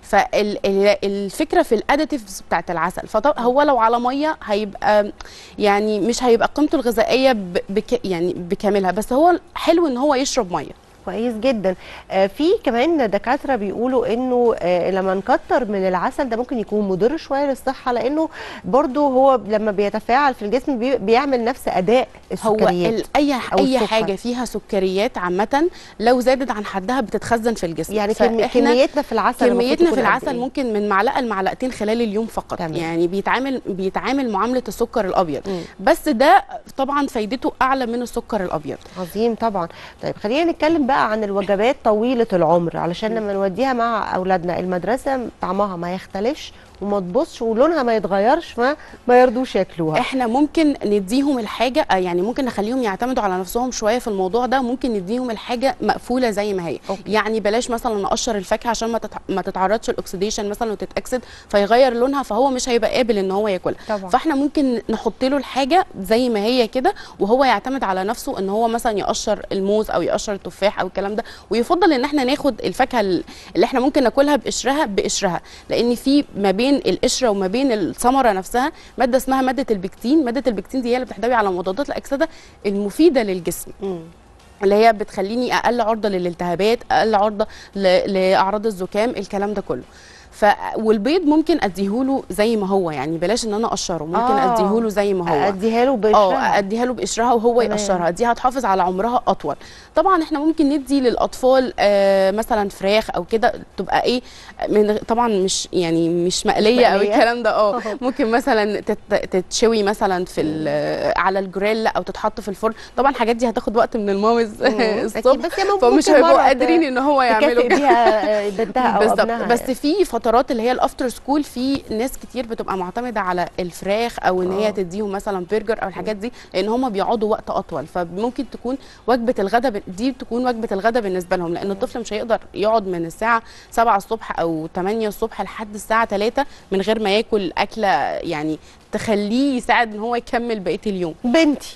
فالفكره في الاديتيفز بتاعت العسل فهو لو على ميه هيبقى يعني مش هيبقى قيمته الغذائيه ب- بك يعني بكاملها بس هو حلو ان هو يشرب ميه
كويس جدا آه، في كمان دكاتره بيقولوا انه آه، لما نكتر من العسل ده ممكن يكون مضر شويه للصحه لانه برضو هو لما بيتفاعل في الجسم بي- بيعمل نفس اداء
هو
السكريات
ال- اي
أو
اي
السكر.
حاجه فيها سكريات عامه لو زادت عن حدها بتتخزن في الجسم
يعني كم-
فإحنا-
كميتنا في العسل المفروض
كميتنا
تكون
في
قد
العسل
إيه؟
ممكن من معلقه لمعلقتين خلال اليوم فقط
تمام.
يعني بيتعامل بيتعامل معامله السكر الابيض
مم.
بس ده طبعا فايدته اعلى من السكر الابيض
عظيم طبعا طيب خلينا نتكلم بقى عن الوجبات طويله العمر علشان لما نوديها مع اولادنا المدرسه طعمها ما يختلفش وما تبصش ولونها ما يتغيرش ما ما يرضوش ياكلوها
احنا ممكن نديهم الحاجه آه، يعني ممكن نخليهم يعتمدوا على نفسهم شويه في الموضوع ده ممكن نديهم الحاجه مقفوله زي ما هي
أوكي.
يعني بلاش مثلا نقشر الفاكهه عشان ما تتع... ما تتعرضش الاكسديشن مثلا وتتاكسد فيغير لونها فهو مش هيبقى قابل ان هو ياكلها
طبعا.
فاحنا ممكن نحط له الحاجه زي ما هي كده وهو يعتمد على نفسه ان هو مثلا يقشر الموز او يقشر التفاح او الكلام ده ويفضل ان احنا ناخد الفاكهه اللي احنا ممكن ناكلها بقشرها بقشرها لان في ما بين القشره وما بين الثمره نفسها ماده اسمها ماده البكتين ماده البكتين دي هي اللي بتحتوي على مضادات الاكسده المفيده للجسم
مم.
اللي هي بتخليني اقل عرضه للالتهابات اقل عرضه ل- لاعراض الزكام الكلام ده كله ف والبيض ممكن اديهوله زي ما هو يعني بلاش ان انا اقشره ممكن
آه.
اديهوله زي ما هو
اديها له
اه
بقشرها
اديها له بقشرها وهو
تمام.
يقشرها دي هتحافظ على عمرها اطول طبعا احنا ممكن ندي للاطفال آه مثلا فراخ او كده تبقى ايه من غ- طبعا مش يعني مش مقليه او
مقلية.
الكلام ده اه ممكن مثلا تت- تتشوي مثلا في ال- على الجريل او تتحط في الفرن طبعا الحاجات دي هتاخد وقت من المامز
مم.
الصبح
أكيد، بس هي ممكن
فمش
مرة
هيبقوا
ت-
قادرين ان هو يعملوا
تكافئ
كده
بيها آه، بنتها او
بالظبط
ابنها
بس
يعني.
في فترات اللي هي الافتر سكول في ناس كتير بتبقى معتمده على الفراخ او ان
آه.
هي تديهم مثلا برجر او الحاجات دي لان هم بيقعدوا وقت اطول فممكن تكون وجبه الغداء ب- دي تكون وجبه الغداء بالنسبه لهم لان الطفل مش هيقدر يقعد من الساعه 7 الصبح او 8 الصبح لحد الساعه 3 من غير ما ياكل اكله يعني تخليه يساعد ان هو يكمل بقيه اليوم
بنتي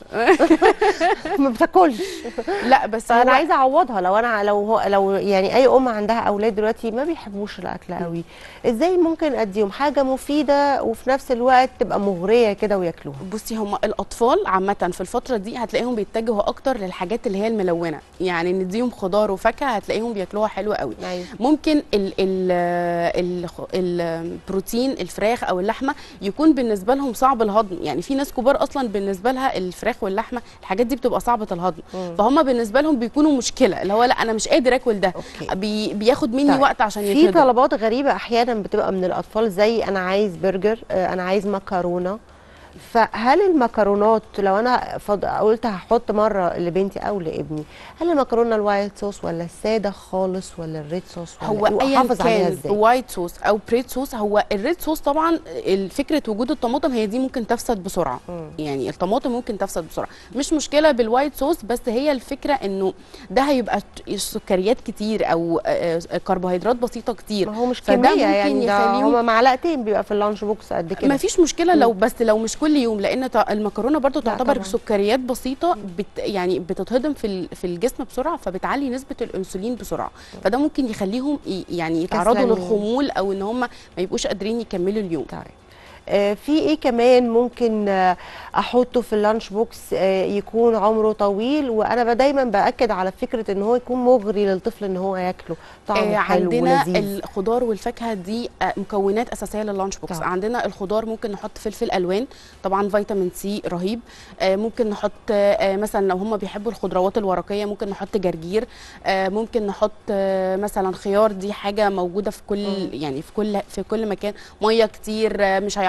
ما بتاكلش
لا بس
فانا
هو
عايزه اعوضها لو انا لو هو لو يعني اي ام عندها اولاد دلوقتي ما بيحبوش الاكل قوي ازاي ممكن اديهم حاجه مفيده وفي نفس الوقت تبقى مغريه كده وياكلوها
بصي هم الاطفال عامه في الفتره دي هتلاقيهم بيتجهوا اكتر للحاجات اللي هي الملونه يعني نديهم خضار وفاكهه هتلاقيهم بياكلوها حلوه قوي
أيوة.
ممكن ال ال ال البروتين الفراخ او اللحمه يكون بالنسبه لهم صعب الهضم يعني في ناس كبار اصلا بالنسبه لها الفراخ واللحمه الحاجات دي بتبقى صعبه الهضم
مم.
فهم بالنسبه لهم بيكونوا مشكله اللي هو لا انا مش قادر اكل ده
أوكي.
بي بياخد مني
طيب.
وقت عشان
في
يتهضم
طلبات غريبه احيانا بتبقى من الاطفال زي انا عايز برجر آه، انا عايز مكرونه فهل المكرونات لو انا فض... قلت هحط مره لبنتي او لابني هل المكرونه الوايت صوص ولا الساده خالص ولا الريد صوص ولا
هو
إيه؟
ايا
وأحافظ عليها
كان
ازاي
وايت صوص او بريد صوص هو الريد صوص طبعا فكره وجود الطماطم هي دي ممكن تفسد بسرعه
مم.
يعني الطماطم ممكن تفسد بسرعه مش مشكله بالوايت صوص بس هي الفكره انه ده هيبقى سكريات كتير او آه، آه، كربوهيدرات بسيطه كتير
ما هو مش
فده
كميه
ممكن
يعني ده
يخليهم-
هما معلقتين بيبقى في اللانش بوكس قد كده
ما فيش مشكله لو بس لو مش كل يوم لان ط- المكرونه برضو
لا
تعتبر
طبعاً.
سكريات بسيطه بت يعني بتتهضم في ال- في الجسم بسرعه فبتعلي نسبه الانسولين بسرعه فده ممكن يخليهم ي- يعني يتعرضوا
كسلانين.
للخمول او ان هم ما يبقوش قادرين يكملوا اليوم
طيب آه، في ايه كمان ممكن آه، احطه في اللانش بوكس آه، يكون عمره طويل وانا ب- دايما باكد على فكره ان هو يكون مغري للطفل ان هو ياكله طعمه
آه،
حلو
عندنا
ولذيذ
الخضار والفاكهه دي آه، مكونات اساسيه لللانش بوكس
طبعا.
عندنا الخضار ممكن نحط فلفل الوان طبعا فيتامين سي رهيب آه، ممكن نحط آه، مثلا لو هم بيحبوا الخضروات الورقيه ممكن نحط جرجير آه، ممكن نحط آه، مثلا خيار دي حاجه موجوده في كل
مم.
يعني في كل في كل مكان ميه كتير آه، مش هيعرض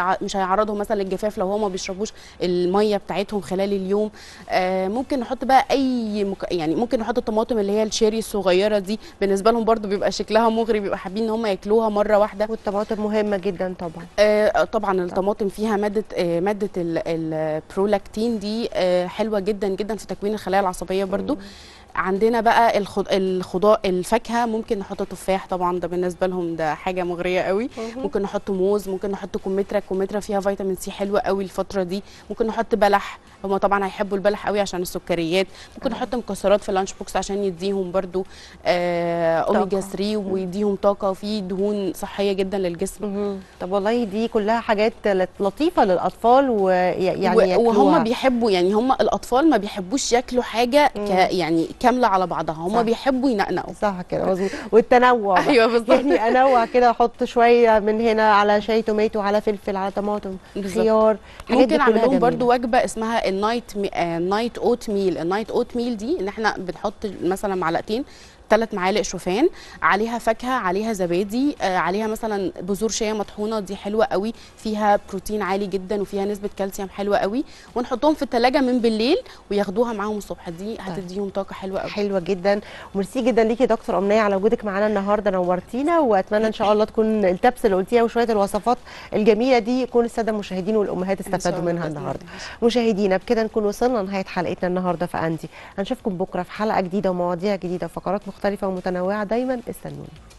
هيع- مش هيعرضهم مثلا للجفاف لو هم ما بيشربوش الميه بتاعتهم خلال اليوم آه ممكن نحط بقى اي مك... يعني ممكن نحط الطماطم اللي هي الشيري الصغيره دي بالنسبه لهم برضو بيبقى شكلها مغري بيبقى حابين ان هم ياكلوها مره واحده
والطماطم مهمه جدا طبعا
آه طبعا الطماطم فيها ماده آه ماده ال- البرولاكتين دي آه حلوه جدا جدا في تكوين الخلايا العصبيه برضو عندنا بقى الخض... الخضار الفاكهه ممكن نحط تفاح طبعا ده بالنسبه لهم ده حاجه مغريه قوي ممكن نحط موز ممكن نحط كمثرى الكمثرى فيها فيتامين سي حلوه قوي الفتره دي ممكن نحط بلح هم طبعا هيحبوا البلح قوي عشان السكريات ممكن نحط مكسرات في اللانش بوكس عشان يديهم برضو آه اوميجا 3 ويديهم طاقه وفي دهون صحيه جدا للجسم
مهم. طب والله دي كلها حاجات لطيفه للاطفال ويعني
و-
ياكلوها.
وهم بيحبوا يعني هم الاطفال ما بيحبوش ياكلوا حاجه ك يعني كامله على بعضها هم
صح.
بيحبوا ينقنقوا
صح كده مظبوط والتنوع بقى.
ايوه بالظبط
يعني انوع كده احط شويه من هنا على شاي توماتو على فلفل على طماطم
بالظبط.
خيار الحاجات دي
ممكن اعمل
كلها
لهم برضو
جميلة.
وجبه اسمها النايت مي... آه نايت اوت ميل النايت اوت ميل دي ان احنا بنحط مثلا معلقتين ثلاث معالق شوفان عليها فاكهه عليها زبادي آه عليها مثلا بذور شيا مطحونه دي حلوه قوي فيها بروتين عالي جدا وفيها نسبه كالسيوم حلوه قوي ونحطهم في الثلاجه من بالليل وياخدوها معاهم الصبح دي هتديهم طاقه حلوه قوي
حلوه جدا وميرسي جدا ليكي يا دكتور امنيه على وجودك معانا النهارده نورتينا واتمنى ان شاء الله تكون التبس اللي قلتيها وشويه الوصفات الجميله دي يكون الساده المشاهدين والامهات
إن شاء
استفادوا
الله
منها
بإذن
النهارده
الله.
مشاهدينا بكده نكون وصلنا لنهايه حلقتنا النهارده في اندي هنشوفكم بكره في حلقه جديده ومواضيع جديده وفقرات مختلفه ومتنوعه دايما استنونا